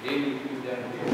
ಜೈನ್ ವಿಶ್ವವಿದ್ಯಾಲಯ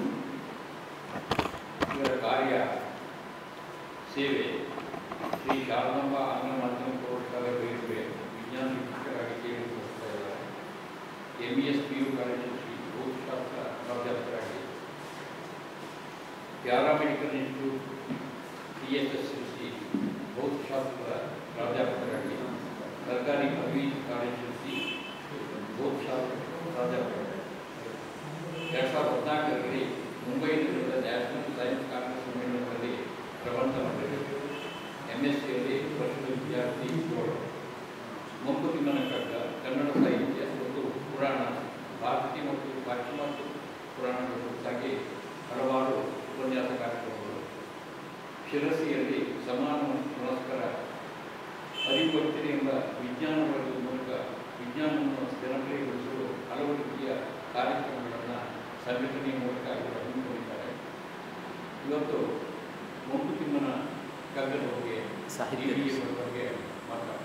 ಇವರ ಕಾರ್ಯ ಸೇವೆ ಶ್ರೀ ಶಾರದಾಂಬ ಆಂಗ್ಲ ಮಾಧ್ಯಮ ಪ್ರೌಢಶಾಲೆ ಬೇರೆ ವಿಜ್ಞಾನ ಶಿಕ್ಷಕರಾಗಿ ಸೇವೆ ಸಲ್ಲಿಸ್ತಾ ಇದ್ದಾರೆ M E S P U college Shri ಭೌತಶಾಸ್ತ್ರ ಪ್ರಾಧ್ಯಾಪಕರಾಗಿ paramedical institute T S S L C ಭೌತಶಾಸ್ತ್ರದ ಪ್ರಾಧ್ಯಾಪಕರಾಗಿ ಸರ್ಕಾರಿ ಪದವಿ ಕಾಲೇಜು ಸಿ ಭೌತಶಾಸ್ತ್ರ ಪ್ರಾಧ್ಯಾಪಕರಾಗಿ ಎರಡು ಸಾವಿರದ ಹದಿನಾಲ್ಕರಲ್ಲಿ ಮುಂಬೈನಲ್ಲಿ ನಡೆದ ನ್ಯಾಷನಲ್ ಸೈನ್ಸ್ ಕಾಂಗ್ರೆಸ್ ಸಮ್ಮೇಳನದಲ್ಲಿ ಪ್ರಬಂಧ ಮಾಡಿದರು ಎಂ ಎಸ್ ಸಿಯಲ್ಲಿ ವರ್ಷದ ವಿದ್ಯಾರ್ಥಿ ಗೋಳು ಮಂಕುತಿಮ್ಮನ ಕಗ್ಗ ಕನ್ನಡ ಸಾಹಿತ್ಯ ಮತ್ತು ಪುರಾಣ ಭಾರತೀಯ ಮತ್ತು ಪಾಶ್ಚಿಮಾತ್ಯ ಪುರಾಣಗಳ ಕುರಿತಾಗಿ ಹಲವಾರು ಉಪನ್ಯಾಸ ಕಾರ್ಯಕ್ರಮಗಳು ಶಿರಸಿಯಲ್ಲಿ ಸಮಾನ ಪುರಸ್ಕಾರ ಅರಿವರ್ತನೆ ಎಂಬ ವಿಜ್ಞಾನ ವರ್ಗದ ಮೂಲಕ ವಿಜ್ಞಾನವನ್ನು ಜನಪ್ರಿಯಗೊಳಿಸಲು ಹಲವು ರೀತಿಯ ಕಾರ್ಯಕ್ರಮಗಳನ್ನು ಸಂಘಟನೆಯ ಮೂಲಕ ಇವರು ಹಮ್ಮಿಕೊಂಡಿದ್ದಾರೆ ಇವತ್ತು ಮಂಕುತಿಮ್ಮನ ಕಗ್ಗದ ಬಗ್ಗೆ ಸಾಹಿತ್ಯ DVS ರ ಬಗ್ಗೆ ಮಾತಾಡ್ತಾರೆ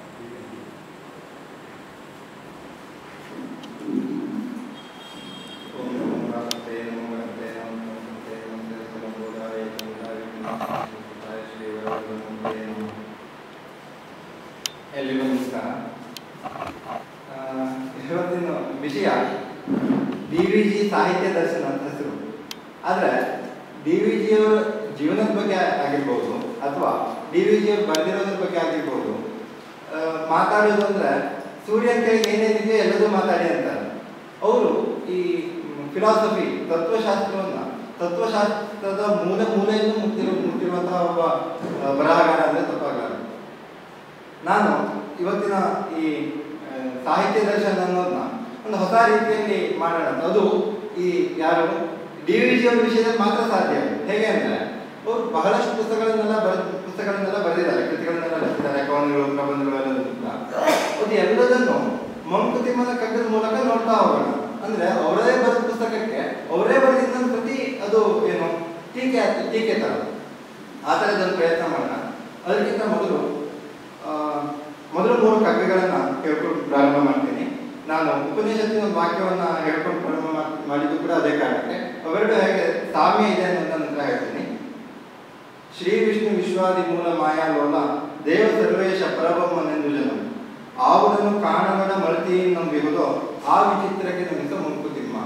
ಓಂ ನಮೋ ನಾರಾಯಣಾಯ ನಮೋ ನಾರಾಯಣಾಯ ನಮೋ ನಾರಾಯಣಾಯ ನಮೋ ಸರ್ವಬೋಧಾಯ ನಮೋ ನಾರಾಯಣಾಯ ಶ್ರೀ ವರದಮೂರ್ತಿಯೇ ನಮಃ. ಎಲ್ರಿಗೂ ನಮಸ್ಕಾರ ಆ, ಇವತ್ತಿನ ವಿಷಯ ಡಿ ವಿ ಜಿ ಸಾಹಿತ್ಯ ದರ್ಶನ ಅಂತ ಹೆಸರು ಆದರೆ ಡಿ ವಿ ಜಿಯವರ ಜೀವನದ ಬಗ್ಗೆ ಆಗಿರ್ಬೋದು ಅಥವಾ ಡಿ ವಿ ಜಿಯವರು ಬರೆದಿರೋದ್ರ ಬಗ್ಗೆ ಆಗಿರ್ಬೋದು ಆ, ಮಾತಾಡೋದು ಅಂದ್ರೆ ಸೂರ್ಯನ ಕೆಳಗೆ ಏನೇನಿದೆಯೋ ಎಲ್ಲದೂ ಮಾತಾಡಿ ಅಂತಾರೆ ಅವರು ಈ ಫಿಲಾಸಫಿ ತತ್ವಶಾಸ್ತ್ರವನ್ನ ತತ್ವಶಾಸ್ತ್ರದ ಮೂಲ ಮೂಲೆಯನ್ನು ಮುಟ್ಟಿರೋ ಮುಟ್ಟಿರುವಂತಹ ಒಬ್ಬ ಆ, ಬರಹಗಾರ ಅಂದ್ರೆ ತಪ್ಪಾಗಲ್ಲ ನಾನು ಇವತ್ತಿನ ಈ ಆ, ಸಾಹಿತ್ಯ ದರ್ಶನ ಅನ್ನೋದನ್ನ ಒಂದು ಹೊಸ ರೀತಿಯಲ್ಲಿ ಮಾಡೋಣ ಅಂತ. ಅದು ಈ ಯಾರು ಡಿ ವಿ ಜಿ ಅವರ ವಿಷಯದಲ್ಲಿ ಮಾತ್ರ ಸಾಧ್ಯ ಹೇಗೆ ಅಂದ್ರೆ ಅವರು ಬಹಳಷ್ಟು ಪುಸ್ತಕಗಳನ್ನೆಲ್ಲ ಬರೆದ ಪುಸ್ತಕಗಳನ್ನೆಲ್ಲ ಬರೆದಿದ್ದಾರೆ ಕೃತಿಗಳನ್ನೆಲ್ಲ ಬರೆದಿದ್ದಾರೆ ಕವನಗಳು ಪ್ರಬಂಧಗಳು ಎಲ್ಲ ಅದು ಎಲ್ಲದನ್ನು ಮಂಕುತಿಮ್ಮನ ಕಗ್ಗದ ಮೂಲಕ ನೋಡ್ತಾ ಹೋಗೋಣ ಅಂದ್ರೆ ಅವರೇ ಬರೆದ ಪುಸ್ತಕಕ್ಕೆ ಅವರೇ ಬರೆದಿದ್ದ ಕೃತಿ ಅದು ಏನು ಟೀಕೆ ಟೀಕೆ ತರ ಆ ಥರದೊಂದು ಪ್ರಯತ್ನ ಮಾಡೋಣ ಅದಕ್ಕಿಂತ ಮೊದಲು ಆ, ಮೊದಲು ಮೂರು ಕಗ್ಗಗಳನ್ನ ಹೇಳ್ಕೊಂಡು ಪ್ರಾರಂಭ ಮಾಡ್ತೀನಿ ನಾನು ಉಪನಿಷತ್ತಿನ ಒಂದು ವಾಕ್ಯವನ್ನ ಹೇಳ್ಕೊಂಡು ಪ್ರಾರಂಭ ಮಾಡ್- ಮಾಡಿದ್ದು ಕೂಡ ಅದೇ ಕಾರಣಕ್ಕೆ ಅವೆರಡು ಹೇಗೆ ಸಾಮ್ಯ ಇದೆ ಅನ್ನೋದನ್ನ ನಂತರ ಹೇಳ್ತೀನಿ ಶ್ರೀ ವಿಷ್ಣು ವಿಶ್ವಾದಿ ಮೂಲ ಮಾಯಾ ಲೋಲ ದೇವ ಸರ್ವೇಶ ಪರಬ್ರಹ್ಮನೆಂದು ಜನ ಆವುದನ್ನು ಕಾಣಗಡ ಮಳತಿ ನಂಬಿರುವುದೋ ಆ ವಿಚಿತ್ರಕ್ಕೆ ನಮಿಸ ಮಂಕುತಿಮ್ಮ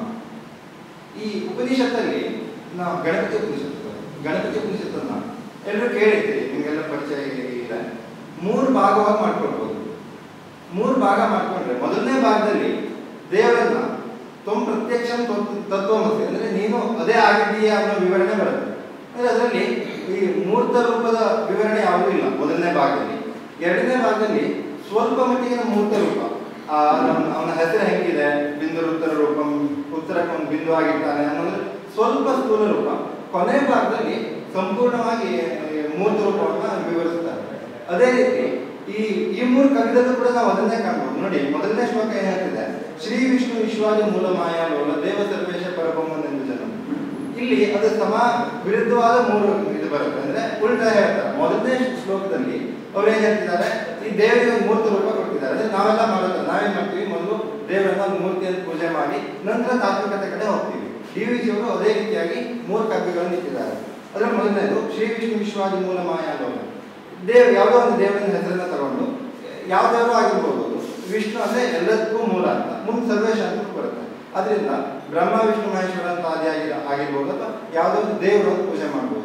ಈ ಉಪನಿಷತ್ತಲ್ಲಿ ನಾವು ಗಣಪತಿ ಉಪನಿಷತ್ತು ಗಣಪತಿ ಉಪನಿಷತ್ತನ್ನ ಎಲ್ಲರೂ ಕೇಳಿರ್ತೀರಿ ನಿಮಗೆಲ್ಲ ಪರಿಚಯ ಇದೆ ಮೂರು ಭಾಗವಾಗಿ ಮಾಡ್ಕೊಳ್ಬೋದು ಮೂರು ಭಾಗ ಮಾಡ್ಕೊಂಡ್ರೆ ಮೊದಲನೇ ಭಾಗದಲ್ಲಿ ದೇವರನ್ನ ತ್ವಂ ಪ್ರತ್ಯಕ್ಷಂ ತ್ವ- ತತ್ವಮಸಿ ಅಂದ್ರೆ ನೀನು ಅದೇ ಆಗಿದ್ದೀಯಾ ಅನ್ನೋ ವಿವರಣೆ ಬರುತ್ತೆ ಅಂದ್ರೆ ಅದರಲ್ಲಿ ಈ ಮೂರ್ತ ರೂಪದ ವಿವರಣೆ ಯಾವುದೂ ಇಲ್ಲ ಮೊದಲನೇ ಭಾಗದಲ್ಲಿ ಎರಡನೇ ಭಾಗದಲ್ಲಿ ಸ್ವಲ್ಪ ಮಟ್ಟಿಗಿನ ಮೂರ್ತ ರೂಪ ಆ, ನಮ್ಮ- ಅವನ ಹೆಸರು ಹೆಂಗಿದೆ ಬಿಂದು ಉತ್ತರ ರೂಪ ಉತ್ತರಕ್ಕೆ ಒಂದು ಬಿಂದು ಆಗಿರ್ತಾನೆ ಅನ್ನೋದ್ರೆ ಸ್ವಲ್ಪ ಸ್ಥೂಲ ರೂಪ ಕೊನೆ ಭಾಗದಲ್ಲಿ ಸಂಪೂರ್ಣವಾಗಿ ಈ ಮೂರ್ತ ರೂಪವನ್ನ ವಿವರಿಸ್ತಾರೆ ಅದೇ ರೀತಿ ಈ ಈ ಮೂರು ಕಗ್ಗದಲ್ಲೂ ಕೂಡ ನಾವು ಅದನ್ನೇ ಕಾಣ್ಬೋದು ನೋಡಿ ಮೊದಲನೇ ಶ್ಲೋಕ ಏನ್ ಹೇಳ್ತಿದೆ ಶ್ರೀ ವಿಷ್ಣು ವಿಶ್ವಾದಿ ಮೂಲ ಮಾಯಾ ಲೋಲ ದೇವ ಸರ್ವೇಶ ಪರಬ್ರಹ್ಮನೆಂದು ಜನ ಇಲ್ಲಿ ಅದು ಸಮ ವಿರುದ್ಧವಾದ ಮೂರು ಇದು ಬರುತ್ತೆ ಅಂದ್ರೆ ಉಲ್ಟಾ ಹೇಳ್ತಾರೆ ಮೊದಲನೇ ಶ್ಲೋಕದಲ್ಲಿ ಅವ್ರು ಏನ್ ಹೇಳ್ತಿದ್ದಾರೆ ಈ ದೇವರಿಗೆ ಒಂದು ಮೂರ್ತಿ ರೂಪ ಕೊಟ್ಟಿದ್ದಾರೆ ಅಂದ್ರೆ ನಾವೆಲ್ಲ ಮಾಡೋದು ನಾವೇನ್ ಮಾಡ್ತೀವಿ ಮೊದಲು ದೇವರನ್ನ ಒಂದು ಮೂರ್ತಿಯನ್ನು ಪೂಜೆ ಮಾಡಿ ನಂತರ ತಾತ್ವಿಕತೆ ಕಡೆ ಹೋಗ್ತೀವಿ ಡಿ ವಿ ಜಿ ಅವರು ಅದೇ ರೀತಿಯಾಗಿ ಮೂರು ಕಗ್ಗಗಳನ್ನು ಇಟ್ಟಿದ್ದಾರೆ ಅದರ ಮೊದಲನೇದು ಶ್ರೀ ವಿಷ್ಣು ವಿಶ್ವಾದಿ ಮೂಲ ಮಾಯಾ ಲೋಲ ದೇವ್ ಯಾವುದೋ ಒಂದು ದೇವರ ಹೆಸರನ್ನ ತಗೊಂಡು ಯಾವ ದೇವರು ಆಗಿರ್ಬೋದು ಅದು. ವಿಷ್ಣು ಅಂದ್ರೆ ಎಲ್ಲದಕ್ಕೂ ಮೂಲ ಅಂತ ಮುಂದೆ ಸರ್ವೇಶ ಅಂತ ಬರುತ್ತೆ ಅದರಿಂದ ಬ್ರಹ್ಮ ವಿಷ್ಣು ಮಹೇಶ್ವರ ಅಂತ ಆದಿ ಆಗಿ ಆಗಿರ್ಬೋದು ಅಥವಾ ಯಾವುದೋ ಒಂದು ದೇವರು ಅಂತ ಪೂಜೆ ಮಾಡ್ಬೋದು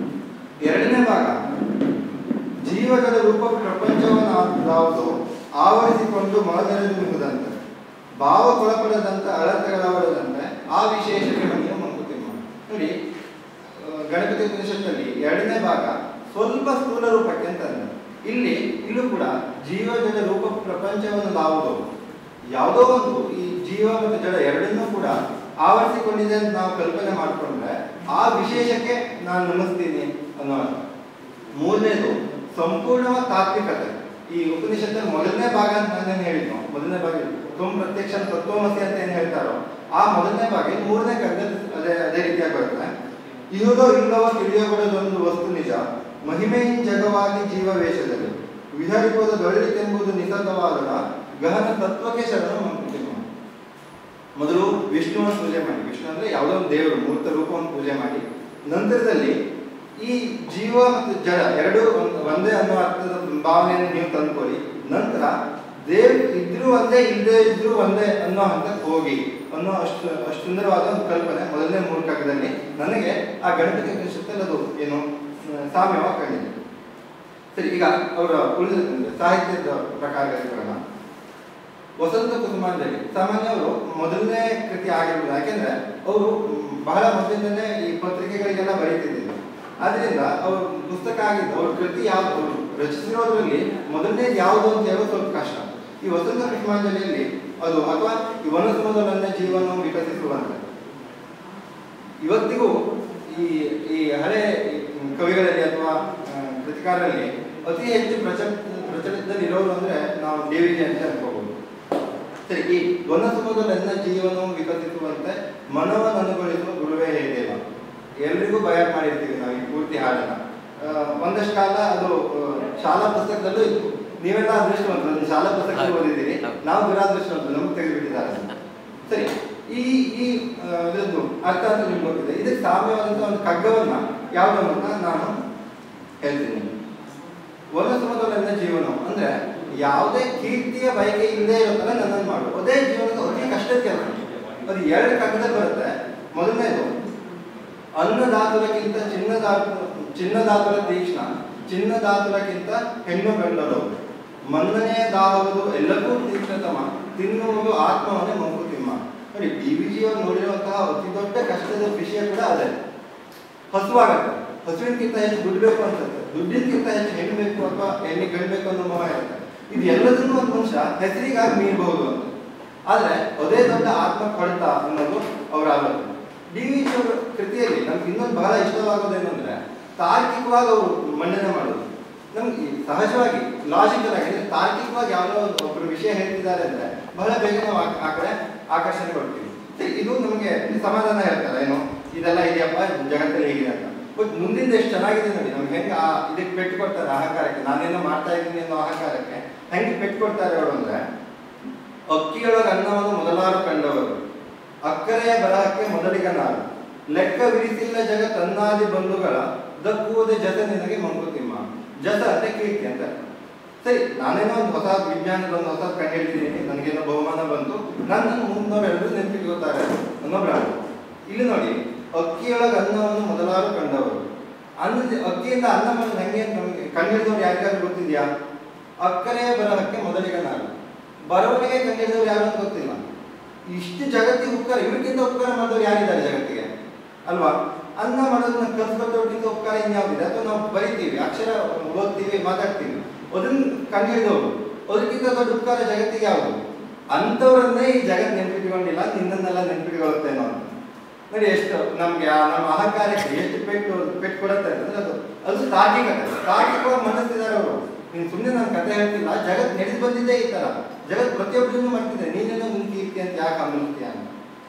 ಎರಡನೇ ಭಾಗ ಜೀವಗಳ ರೂಪ ಪ್ರಪಂಚವನ್ನು ಯಾವುದು ಆವರಿಸಿಕೊಂಡು ಮೊಳಗರೆದು ನುಗ್ಗದಂತೆ ಭಾವ ಕೊಳಪಡದಂತ ಅಳತೆಗಳವರದಂತೆ ಆ ವಿಶೇಷಕ್ಕೆ ಮನೆಯ ಮಂಕುತಿಮ್ಮ ನೋಡಿ ಆ, ಗಣಪತಿ ಉಪನಿಷತ್ತಲ್ಲಿ ಎರಡನೇ ಭಾಗ ಸ್ವಲ್ಪ ಸ್ಥೂಲ ರೂಪಕ್ಕೆ ಅಂತ ಅಂದ. ಇಲ್ಲಿ ಇಲ್ಲೂ ಕೂಡ ಜೀವ ಜಡ ರೂಪ ಪ್ರಪಂಚವನ್ನು ಯಾವುದೋ ಯಾವುದೋ ಒಂದು ಈ ಜೀವ ಮತ್ತು ಜಡ ಎರಡನ್ನೂ ಕೂಡ ಆವರಿಸಿಕೊಂಡಿದೆ ಅಂತ ನಾವು ಕಲ್ಪನೆ ಮಾಡಿಕೊಂಡ್ರೆ ಆ ವಿಶೇಷಕ್ಕೆ ನಾನು ನಮಿಸ್ತೀನಿ ಅನ್ನೋ ಅರ್ಥ. ಮೂರನೇದು ಸಂಪೂರ್ಣವಾದ ತಾತ್ವಿಕತೆ ಈ ಉಪನಿಷತ್ತಲ್ಲಿ ಮೊದಲನೇ ಭಾಗ ಅಂತ ನಾನೇನು ಹೇಳಿದ್ನು ಮೊದಲನೇ ಭಾಗ ತುಮ್ ಪ್ರತ್ಯಕ್ಷ ತತ್ವಮಸಿ ಅಂತ ಏನು ಹೇಳ್ತಾರೋ ಆ ಮೊದಲನೇ ಭಾಗ ಈ ಮೂರನೇ ಕಗ್ಗ ಅದೇ ಅದೇ ರೀತಿಯಾಗಿ ಬರುತ್ತೆ ಇಹುದೋ ಇಲ್ಲವೋ ತಿಳಿಯಬಡದೊಂದು ವಸ್ತು ನಿಜ ಮಹಿಮೆಯಿನ್ ಜಗವಾಗಿ ಜೀವ ವೇಷದಲ್ಲಿ ವಿಹರಿಪದ ದೊಳ್ಳಿತೆಂಬುದು ನಿಸತವಾದ ಗಹನ ತತ್ವಕ್ಕೆ ಶರಣ ಮಂಕುತಿಮ್ಮ ಮೊದಲು ವಿಷ್ಣು ವಿಷ್ಣುವನ್ನು ಪೂಜೆ ಮಾಡಿ ವಿಷ್ಣು ಅಂದ್ರೆ ಯಾವುದೋ ಒಂದು ದೇವರು ಮೂರ್ತ ರೂಪವನ್ನು ಪೂಜೆ ಮಾಡಿ ನಂತರದಲ್ಲಿ ಈ ಜೀವ ಮತ್ತು ಜಡ ಎರಡು ಒಂದ್- ಒಂದೇ ಅನ್ನೋ ಅರ್ಥದ ಭಾವನೆಯನ್ನು ನೀವು ತಂದ್ಕೊಳ್ಳಿ ನಂತರ ದೇವ್ ಇದ್ರೂ ಒಂದೇ ಇಲ್ಲದೆ ಇದ್ರೂ ಒಂದೇ ಅನ್ನೋ ಹಂತಕ್ಕೆ ಹೋಗಿ ಅನ್ನೋ ಅಷ್ಟು ಅಷ್ಟು ಸುಂದರವಾದ ಒಂದು ಕಲ್ಪನೆ ಮೊದಲನೇ ಮೂರು ಕಾಗದಲ್ಲಿ ನನಗೆ ಆ ಗಣಪತಿ ಉಪನಿಷತ್ತಲ್ಲಿ ಅದು ಏನು ಆ, ಸಾಮ್ಯವಾಗಿ ಕಂಡಿದೆ ಸರಿ ಈಗ ಅವರ ಉಳಿದ ಸಾಹಿತ್ಯದ ಪ್ರಕಾರಗಳಿಗೆ ಬರೋಣ ವಸಂತ ಕುಸುಮಾಂಜಲಿ ಸಾಮಾನ್ಯ ಅವರು ಮೊದಲನೇ ಕೃತಿ ಆಗಿರ್ಬೋದು ಯಾಕೆಂದ್ರೆ ಅವರು ಮ್, ಬಹಳ ಮೊದಲಿಂದನೇ ಈ ಪತ್ರಿಕೆಗಳಿಗೆಲ್ಲ ಬರೀತಿದ್ದಿಲ್ಲ ಆದ್ರಿಂದ ಅವ್ರ ಪುಸ್ತಕ ಆಗಿದ್ದು ಅವ್ರ ಕೃತಿ ಯಾವ್ದು ಅವರು ರಚಿಸಿರೋದ್ರಲ್ಲಿ ಮೊದಲನೇದು ಯಾವುದು ಅಂತ ಹೇಳೋದು ಸ್ವಲ್ಪ ಕಷ್ಟ ಈ ವಸಂತ ಕುಸುಮಾಂಜಲಿಯಲ್ಲಿ ಅದು ಅಥವಾ ಈ ವನಸುಮದ ನನ್ನ ಜೀವನ ವಿಕಸಿಸುವಂತ ಇವತ್ತಿಗೂ ಈ ಈ ಹಳೆ ಕವಿಗಳಲ್ಲಿ ಅಥವಾ ಆ, ಕೃತಿಕಾರರಲ್ಲಿ ಅತಿ ಹೆಚ್ಚು ಪ್ರಚ ಪ್ರಚಲಿತದಲ್ಲಿ ಇರೋರು ಅಂದ್ರೆ ನಾವು ಡಿ ವಿ ಜಿ ಅಂತ ಅನ್ಕೋಬಹುದು ಸರಿ ಈ ವನಸುಮದ ನನ್ನ ಜೀವನವು ವಿಕಸಿಸುವಂತೆ ಮನವನ್ನು ಅನುಗೊಳಿಸುವ ಗುರುವೇ ಹೇ ದೇವ ಎಲ್ರಿಗೂ ಬಯಾಟ್ ಮಾಡಿರ್ತೀವಿ ನಾವು ಈ ಪೂರ್ತಿ ಹಾಡನ್ನ ಆ, ಒಂದಷ್ಟು ಕಾಲ ಅದು ಆ, ಶಾಲಾ ಪುಸ್ತಕದಲ್ಲೂ ಇತ್ತು ನೀವೆಲ್ಲ ಅದೃಷ್ಟವಂತರು ಅದನ್ನ ಶಾಲಾ ಪುಸ್ತಕದಲ್ಲಿ ಹೌದು. ಓದಿದ್ದೀರಿ ಹೌದು. ನಾವು ದುರಾದೃಷ್ಟವಂತರು ನಮಗೆ ತೆಗೆದುಬಿಟ್ಟಿದ್ದಾರೆ ಅದನ್ನ. ಸರಿ ಈ ಈ ಆ, ಇದ್ರದ್ದು ಅರ್ಥ ಅಂತ ನಿಮ್ಗೆ ಗೊತ್ತಿದೆ ಇದಕ್ಕೆ ಸಾಮ್ಯವಾದಂತಹ ಒಂದು ಕಗ್ಗವನ್ನ ಯಾವುದು ಅಂತ ನಾನು ಹೇಳ್ತೀನಿ ವನಸುಮದೊಳನ್ನ ಜೀವನ ಅಂದ್ರೆ ಯಾವುದೇ ಕೀರ್ತಿಯ ಬಯಕೆ ಇಲ್ಲದೆ ಇರೋ ತರ ನನ್ನನ್ನು ಮಾಡು ಅದೇ ಜೀವನದ ಅತಿ ಕಷ್ಟದ ಕೆಲಸ ಅದು ಎರಡು ಕಗ್ಗದಲ್ಲಿ ಬರುತ್ತೆ ಮೊದಲನೇದು ಅನ್ನದಾತುರಕ್ಕಿಂತ ಚಿನ್ನದಾತು ಚಿನ್ನದಾತುರ ತೀಕ್ಷ್ಣ ಚಿನ್ನದಾತುರಕ್ಕಿಂತ ಹೆಣ್ಣು ಗಂಡರು ಮನ್ನನೆಯ ದಾಹವುದು ಎಲ್ಲಕ್ಕೂ ತೀಕ್ಷ್ಣತಮ ತಿನ್ನುವುದು ಆತ್ಮವನ್ನೇ ಮಂಕುತಿಮ್ಮ ನೋಡಿ ಡಿ ವಿ ಜಿ ಅವರು ನೋಡಿರುವಂತಹ ಅತಿ ದೊಡ್ಡ ಕಷ್ಟದ ವಿಷಯ ಕೂಡ ಅದೇ ಹಸುವಾಗತ್ತೆ ಹಸುವಿನಕ್ಕಿಂತ ಹೆಚ್ಚು ದುಡ್ಡು ಬೇಕು ಅನ್ಸುತ್ತೆ ದುಡ್ಡಿನಕ್ಕಿಂತ ಹೆಚ್ಚು ಹೆಣ್ಣು ಬೇಕು ಅಥವಾ ಹೆಣ್ಣಿಗೆ ಗಂಡು ಬೇಕು ಅನ್ನೋ ಮೋಹ ಇರುತ್ತೆ ಇದು ಎಲ್ಲದನ್ನೂ ಒಂದು ಮನುಷ್ಯ ಹೆಸರಿಗಾಗಿ ಮೀರಬಹುದು ಅಂತ ಆದ್ರೆ ಅದೇ ದೊಡ್ಡ ಆತ್ಮ ಕೊಳೆತ ಅನ್ನೋದು ಅವರ ಆಲೋಚನೆ ಡಿ ವಿ ಜಿ ಅವರ ಕೃತಿಯಲ್ಲಿ ನಮ್ಗೆ ಇನ್ನೊಂದು ಬಹಳ ಇಷ್ಟವಾಗೋದೇನು ಅಂದ್ರೆ ತಾರ್ಕಿಕವಾಗಿ ಅವರು ಮಂಡನೆ ಮಾಡೋದು ನಮ್ಗೆ ಈ ಸಹಜವಾಗಿ ಲಾಜಿಕಲ್ ಆಗಿ ಅಂದ್ರೆ ತಾರ್ಕಿಕವಾಗಿ ಯಾವುದೋ ಒಂದು ಒಬ್ಬರು ವಿಷಯ ಹೇಳ್ತಿದ್ದಾರೆ ಅಂದ್ರೆ ಬಹಳ ಬೇಗ ನಾವು ಆ- ಆ ಕಡೆ ಆಕರ್ಷಣೆ ಕೊಡ್ತೀವಿ ಸರಿ, ಇದು ನಮಗೆ ಸಮಾಧಾನ ಹೇಳ್ತಾರೆ ಏನು ಇದೆಲ್ಲ ಇದೆಯಪ್ಪ ಜಗತ್ತಲ್ಲಿ ಹೇಗಿದೆ ಅಂತ ಬಟ್ ಮುಂದಿಂದ ಎಷ್ಟು ಚೆನ್ನಾಗಿದೆ ನೋಡಿ ನಮ್ಗೆ ಹೆಂಗೆ ಆ ಇದಕ್ಕೆ ಪೆಟ್ಟು ಕೊಡ್ತಾರೆ ಅಹಂಕಾರಕ್ಕೆ ನಾನೇನೋ ಮಾಡ್ತಾ ಇದ್ದೀನಿ ಅನ್ನೋ ಅಹಂಕಾರಕ್ಕೆ ಹೆಂಗೆ ಪೆಟ್ಟು ಕೊಡ್ತಾರೆ ಅವರು ಅಂದ್ರೆ ಅಕ್ಕಿಯೊಳಗ ಅನ್ನವನ್ನು ಮೊದಲಾರು ಕಂಡವರು ಅಕ್ಕರೆಯ ಬರಹಕ್ಕೆ ಮೊದಲಿಗ ನಾಡು ಲೆಕ್ಕ ವಿರಿಸಿಲ್ಲ ಜಗ ತನ್ನಾದಿ ಬಂಧುಗಳ ದಕ್ಕುವುದೇ ಜತ ನಿನಗೆ ಮಂಕುತಿಮ್ಮ ಜತ ಅಂದ್ರೆ ಕೀರ್ತಿ ಅಂತ ಸರಿ ನಾನೇನೋ ಒಂದು ಹೊಸ ವಿಜ್ಞಾನದ ಒಂದು ಹೊಸ ಕಂಡುಹಿಡಿದಿದ್ದೀನಿ ನನಗೇನೋ ಬಹುಮಾನ ಬಂತು ನನ್ನ ಮುಂದವರೆಲ್ಲರೂ ನೆನಪಿಟ್ಕೋತಾರೆ ಅನ್ನೋ ಬ್ರಾಂಡ್ ಇಲ್ಲಿ ನೋಡಿ ಅಕ್ಕಿಯೊಳಗ ಅನ್ನವನ್ನು ಮೊದಲಾರು ಕಂಡವರು ಅನ್ನ ಅಕ್ಕಿಯಿಂದ ಅನ್ನ ಮಾಡೋದು ಹೆಂಗೆ ಅಂತ ನಮಗೆ ಕಂಡಿಡಿದವ್ರು ಯಾರಿಗಾದ್ರು ಗೊತ್ತಿದ್ಯಾ ಅಕ್ಕರೆಯ ಬರಹಕ್ಕೆ ಮೊದಲಿಗ ನಾನು ಬರವಣಿಗೆ ಕಂಡಿಡಿದವ್ರು ಯಾರು ಅಂತ ಗೊತ್ತಿಲ್ಲ ಇಷ್ಟು ಜಗತ್ತಿಗೆ ಉಪಕಾರ ಇವ್ರಿಗಿಂತ ಉಪಕಾರ ಮಾಡಿದವ್ರು ಯಾರಿದ್ದಾರೆ ಜಗತ್ತಿಗೆ ಅಲ್ವಾ ಅನ್ನ ಮಾಡೋದನ್ನ ಕಲ್ಸ್ಕೊಟ್ಟವ್ರಿಗಿಂತ ಉಪಕಾರ ಇನ್ಯಾವುದಿದೆ ಅಥವಾ ನಾವು ಬರಿತೀವಿ ಅಕ್ಷರ ಓದ್ತೀವಿ ಮಾತಾಡ್ತೀವಿ ಅದನ್ನ ಕಂಡುಹಿಡಿದವರು ಅದಕ್ಕಿಂತ ದೊಡ್ಡ ಉಪಕಾರ ಜಗತ್ತಿಗೆ ಯಾವುದು ಅಂಥವ್ರನ್ನೇ ಈ ಜಗತ್ತು ನೆನ್ಪಿಟ್ಕೊಂಡಿಲ್ಲ ನಿನ್ನನ್ನೆಲ್ಲ ನೆನ್ಪಿಟ್ಕೊಳ್ಳುತ್ತೇನೋ ಅಂತ ನೋಡಿ ಎಷ್ಟು ನಮ್ಗೆ ಆ ನಮ್ಮ ಅಹಂಕಾರಕ್ಕೆ ಎಷ್ಟು ಪೆಟ್ಟು ಪೆಟ್ಟು ಕೊಡುತ್ತೆ ಅಂದ್ರೆ ಅದು ಅದು ತಾರ್ಕಿಕತೆ ತಾರ್ಕಿಕವಾಗಿ ಮನಸ್ಸಿದ್ದಾರೆ ಅವರು ನೀನು ಸುಮ್ಮನೆ ನಾನು ಕತೆ ಹೇಳ್ತಿಲ್ಲ ಜಗತ್ ನಡೆದು ಬಂದಿದ್ದೇ ಈ ತರ ಜಗತ್ ಪ್ರತಿಯೊಬ್ಬರನ್ನು ಮಾಡ್ತಿದೆ ನೀನೇನೋ ನಿನ್ ಕೀರ್ತಿ ಅಂತ ಯಾಕೆ ಅನ್ಸ್ತೀಯ ಅಂತ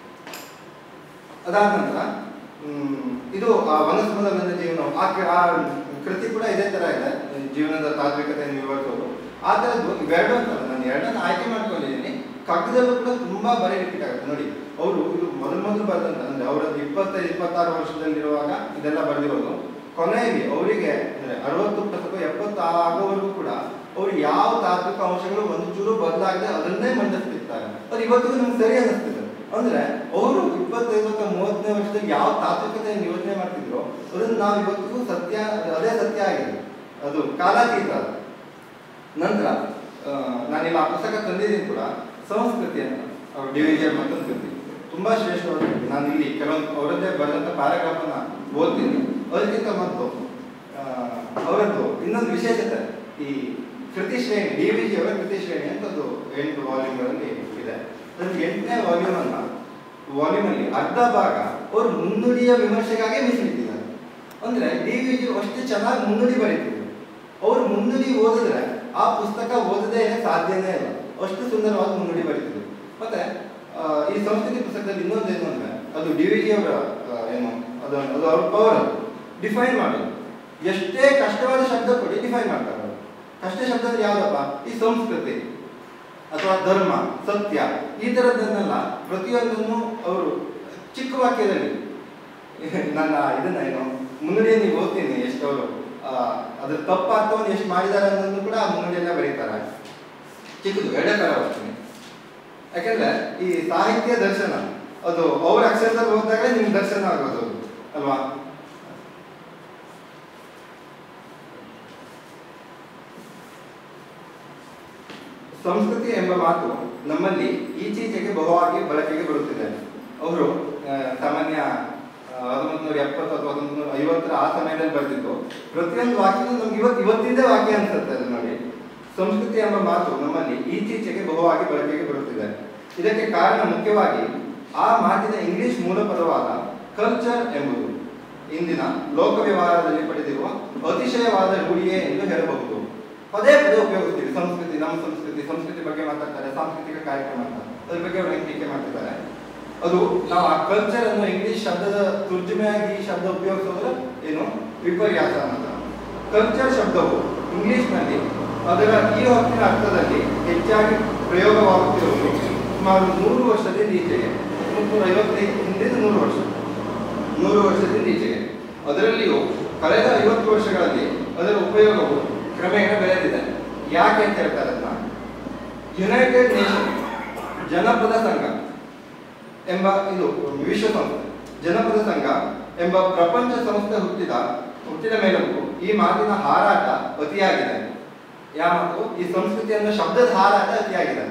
ಅದಾದ ನಂತರ ಹ್ಮ್, ಇದು ಆ ವನಸ್ಪದ ನನ್ನ ಜೀವನ ಆ ಕ- ಆ ಕೃತಿ ಕೂಡ ಇದೇ ತರ ಇದೆ ಜೀವನದ ತಾತ್ವಿಕತೆಯನ್ನು ವಿವರಿಸೋದು ಆ ಥರದ್ದು ಇವೆರಡು ಅಂತಲ್ಲ ನಾನು ಎರಡನ್ನು ಆಯ್ಕೆ ಮಾಡ್ಕೊಂಡಿದ್ದೀನಿ ಕಗ್ಗದಲ್ಲೂ ಕೂಡ ತುಂಬಾ ಬರೀ ರಿಪೀಟ್ ಆಗುತ್ತೆ ನೋಡಿ ಅವರು ಇದು ಮೊದಲು ಮೊದಲು ಬರೆದಂತ ಅಂದ್ರೆ ಅವರದ್ದು ಇಪ್ಪತ್ತೈದು ಇಪ್ಪತ್ತಾರು ವರ್ಷದಲ್ಲಿರುವಾಗ ಇದೆಲ್ಲ ಬರೆದಿರೋದು ಕೊನೆಯಲ್ಲಿ ಅವರಿಗೆ ಅಂದ್ರೆ ಅರವತ್ತು ಅಥವಾ ಎಪ್ಪತ್ತು ಆಗೋವರೆಗೂ ಕೂಡ ಅವ್ರು ಯಾವ ತಾತ್ವಿಕ ಅಂಶಗಳು ಒಂದು ಚೂರು ಬದಲಾಗದೆ ಅದನ್ನೇ ಮಂಡಿಸ್ತಿರ್ತಾರೆ ಅದು ಇವತ್ತಿಗೂ ನಮ್ಗೆ ಸರಿ ಅನ್ನಿಸ್ತಿದೆ ಅಂದ್ರೆ ಅವರು ಇಪ್ಪತ್ತೈದು ಅಥವಾ ಮೂವತ್ತನೇ ವರ್ಷದಲ್ಲಿ ಯಾವ ತಾತ್ವಿಕತೆಯನ್ನು ಯೋಚನೆ ಮಾಡ್ತಿದ್ರು ಅದನ್ನ ನಾವು ಇವತ್ತಿಗೂ ಸತ್ಯ ಅದೇ ಸತ್ಯ ಆಗಿದೆ ಅದು ಕಾಲಾತೀತ ಅದು. ನಂತರ ಆ, ನಾನಿಲ್ಲ ಆ ಪುಸ್ತಕ ತಂದಿದ್ದೀನಿ ಕೂಡ ಸಂಸ್ಕೃತಿ ಅಂತ ಅವ್ರ ಡಿ ವಿ ಜಿ ಮತ್ತೊಂದು ಕೃತಿ ತುಂಬಾ ಶ್ರೇಷ್ಠವಾದ ಕೃತಿ ನಾನು ಇಲ್ಲಿ ಕೆಲವೊಂದು ಅವರದ್ದೇ ಬರೆದಂಥ ಪ್ಯಾರಾಗ್ರಾಫ್ ಅನ್ನ ಓದ್ತೀನಿ ಅದಕ್ಕಿಂತ ಮತ್ತು ಆ, ಅವರದ್ದು ಇನ್ನೊಂದು ವಿಶೇಷತೆ ಈ ಕೃತಿ ಶ್ರೇಣಿ ಡಿ ವಿ ಜಿ ಅವರ ಕೃತಿ ಶ್ರೇಣಿ ಅಂತ ಅದು ಎಂಟು ವಾಲ್ಯೂಮ್ಗಳಲ್ಲಿ ಇದೆ ಅದ್ರಲ್ಲಿ ಎಂಟನೇ ವಾಲ್ಯೂಮ್ ಅನ್ನ ವಾಲ್ಯೂಮ್ ಅಲ್ಲಿ ಅರ್ಧ ಭಾಗ ಅವರು ಮುನ್ನುಡಿಯ ವಿಮರ್ಶೆಗಾಗಿ ಮೀಸಲಿಟ್ಟಿದ್ದಾರೆ ಅಂದ್ರೆ ಡಿ ವಿ ಜಿ ಅಷ್ಟು ಚೆನ್ನಾಗಿ ಮುನ್ನುಡಿ ಬರೀತಿದ್ರು ಅವರು ಮುನ್ನುಡಿ ಓದಿದ್ರೆ ಆ ಪುಸ್ತಕ ಓದದೇ ಸಾಧ್ಯನೇ ಇಲ್ಲ ಅಷ್ಟು ಸುಂದರವಾದ ಮುನ್ನುಡಿ ಬರೀತಿದ್ರು ಮತ್ತೆ ಆ, ಈ ಸಂಸ್ಕೃತಿ ಪುಸ್ತಕದಲ್ಲಿ ಇನ್ನೊಂದು ಏನು ಅಂದ್ರೆ ಅದು ಡಿ ವಿ ಜಿ ಅವರ ಆ, ಏನು ಅದು ಅದು ಅವ್ರ ಪವರ್ ಡಿಫೈನ್ ಮಾಡೋದು ಎಷ್ಟೇ ಕಷ್ಟವಾದ ಶಬ್ದ ಕೊಡಿ ಡಿಫೈನ್ ಮಾಡ್ತಾರೆ ಅವರು ಕಷ್ಟ ಶಬ್ದ ಅಂದ್ರೆ ಯಾವ್ದಪ್ಪ ಈ ಸಂಸ್ಕೃತಿ ಅಥವಾ ಧರ್ಮ ಸತ್ಯ ಈ ಥರದ್ದನ್ನೆಲ್ಲ ಪ್ರತಿಯೊಂದನ್ನು ಅವರು ಚಿಕ್ಕ ವಾಕ್ಯದಲ್ಲಿ ನನ್ನ ಇದನ್ನ ಏನು ಮುನ್ನುಡಿಯನ್ನು ನೀವು ಓದ್ತೀನಿ ಎಷ್ಟು ಅವರು ಅದ್ರ ತಪ್ಪು ಅರ್ಥವನ್ನು ಎಷ್ಟು ಮಾಡಿದ್ದಾರೆ ಅನ್ನೋದನ್ನು ಕೂಡ ಆ ಮುನ್ನುಡಿಯನ್ನ ಬರೀತಾರೆ ಚಿಕ್ಕದು ಎರಡೇ ತರ ಓದ್ತೀನಿ ಯಾಕಂದ್ರೆ ಈ ಸಾಹಿತ್ಯ ದರ್ಶನ ಅದು ಅವ್ರ ಅಕ್ಷರದಲ್ಲಿ ಓದಿದಾಗ ನಿಮ್ಗೆ ದರ್ಶನ ಆಗೋದು ಅದು, ಅಲ್ವಾ ಸಂಸ್ಕೃತಿ ಎಂಬ ಮಾತು ನಮ್ಮಲ್ಲಿ ಈಚೀಚೆಗೆ ಬಹುವಾಗಿ ಬಳಕೆಗೆ ಬರುತ್ತಿದೆ ಅವರು ಆ, ಸಾಮಾನ್ಯ ಹತ್ತೊಂಬತ್ತು ನೂರ ಎಪ್ಪತ್ತು ಅಥವಾ ಹತ್ತೊಂಬತ್ತು ನೂರ ಐವತ್ತರ ಆ ಸಮಯದಲ್ಲಿ ಬರೆದಿದ್ದು ಪ್ರತಿಯೊಂದು ವಾಕ್ಯನೂ ನಮ್ಗೆ ಇವತ್ತು ಇವತ್ತಿಂದೇ ವಾಕ್ಯ ಅನ್ಸುತ್ತೆ ಅದು ನೋಡಿ ಸಂಸ್ಕೃತಿ ಎಂಬ ಮಾತು ನಮ್ಮಲ್ಲಿ ಈಚೀಚೆಗೆ ಬಹುವಾಗಿ ಬಳಕೆಗೆ ಬರುತ್ತಿದೆ ಇದಕ್ಕೆ ಕಾರಣ ಮುಖ್ಯವಾಗಿ ಆ ಮಾತಿನ ಇಂಗ್ಲಿಷ್ ಮೂಲ ಪದವಾದ ಕಲ್ಚರ್ ಎಂಬುದು ಇಂದಿನ ಲೋಕ ವ್ಯವಹಾರದಲ್ಲಿ ಪಡೆದಿರುವ ಅತಿಶಯವಾದ ರೂಢಿಯೇ ಎಂದು ಹೇಳಬಹುದು ಪದೇ ಪದೇ ಉಪಯೋಗಿಸ್ತೀವಿ ಸಂಸ್ಕೃತಿ ನಮ್ಮ ಸಂಸ್ಕೃತಿ ಸಂಸ್ಕೃತಿ ಬಗ್ಗೆ ಮಾತಾಡ್ತಾರೆ ಸಾಂಸ್ಕೃತಿಕ ಕಾರ್ಯಕ್ರಮ ಅಂತ ಅದ್ರ ಬಗ್ಗೆ ಅವರು ಹೆಂಗೆ ಟೀಕೆ ಮಾಡ್ತಿದ್ದಾರೆ ಅದು ನಾವು ಆ ಕಲ್ಚರ್ ಅನ್ನು ಇಂಗ್ಲಿಷ್ ಶಬ್ದದ ತುರ್ಜುಮೆಯಾಗಿ ಈ ಶಬ್ದ ಉಪಯೋಗಿಸೋದ್ರ ಏನು ವಿಪರ್ಯಾಸ ಅಂತ ಕಲ್ಚರ್ ಶಬ್ದವು ಇಂಗ್ಲಿಷ್ನಲ್ಲಿ ಅದರ ಈ ಹೊತ್ತಿನ ಅರ್ಥದಲ್ಲಿ ಹೆಚ್ಚಾಗಿ ಪ್ರಯೋಗವಾಗುತ್ತಿರುವುದು ಸುಮಾರು ನೂರು ವರ್ಷದಿಂದ ಈಚೆಗೆ ಮುನ್ನೂರ ಐವತ್ತೈದು ಹಿಂದಿನ ನೂರು ವರ್ಷ ನೂರು ವರ್ಷದಿಂದ ಈಚೆಗೆ ಅದರಲ್ಲಿಯೂ ಕಳೆದ ಐವತ್ತು ವರ್ಷಗಳಲ್ಲಿ ಅದರ ಉಪಯೋಗವು ಕ್ರಮೇಣ ಬೆಳೆದಿದೆ ಯಾಕೆ ಅಂತ ಹೇಳ್ತಾರೆ ಅದನ್ನ ಯುನೈಟೆಡ್ ನೇಷನ್ ಜನಪದ ಸಂಘ ಎಂಬ ಇದು ವಿಶ್ವಸಂಸ್ಥೆ ಜನಪದ ಸಂಘ ಎಂಬ ಪ್ರಪಂಚ ಸಂಸ್ಥೆ ಹುಟ್ಟಿದ ಹುಟ್ಟಿದ ಮೇಲೂ ಈ ಮಾತಿನ ಹಾರಾಟ ಅತಿಯಾಗಿದೆ ಯಾವ ಮಾತು ಈ ಸಂಸ್ಕೃತಿ ಅನ್ನೋ ಶಬ್ದದ ಹಾರಾಟ ಅತಿಯಾಗಿದೆ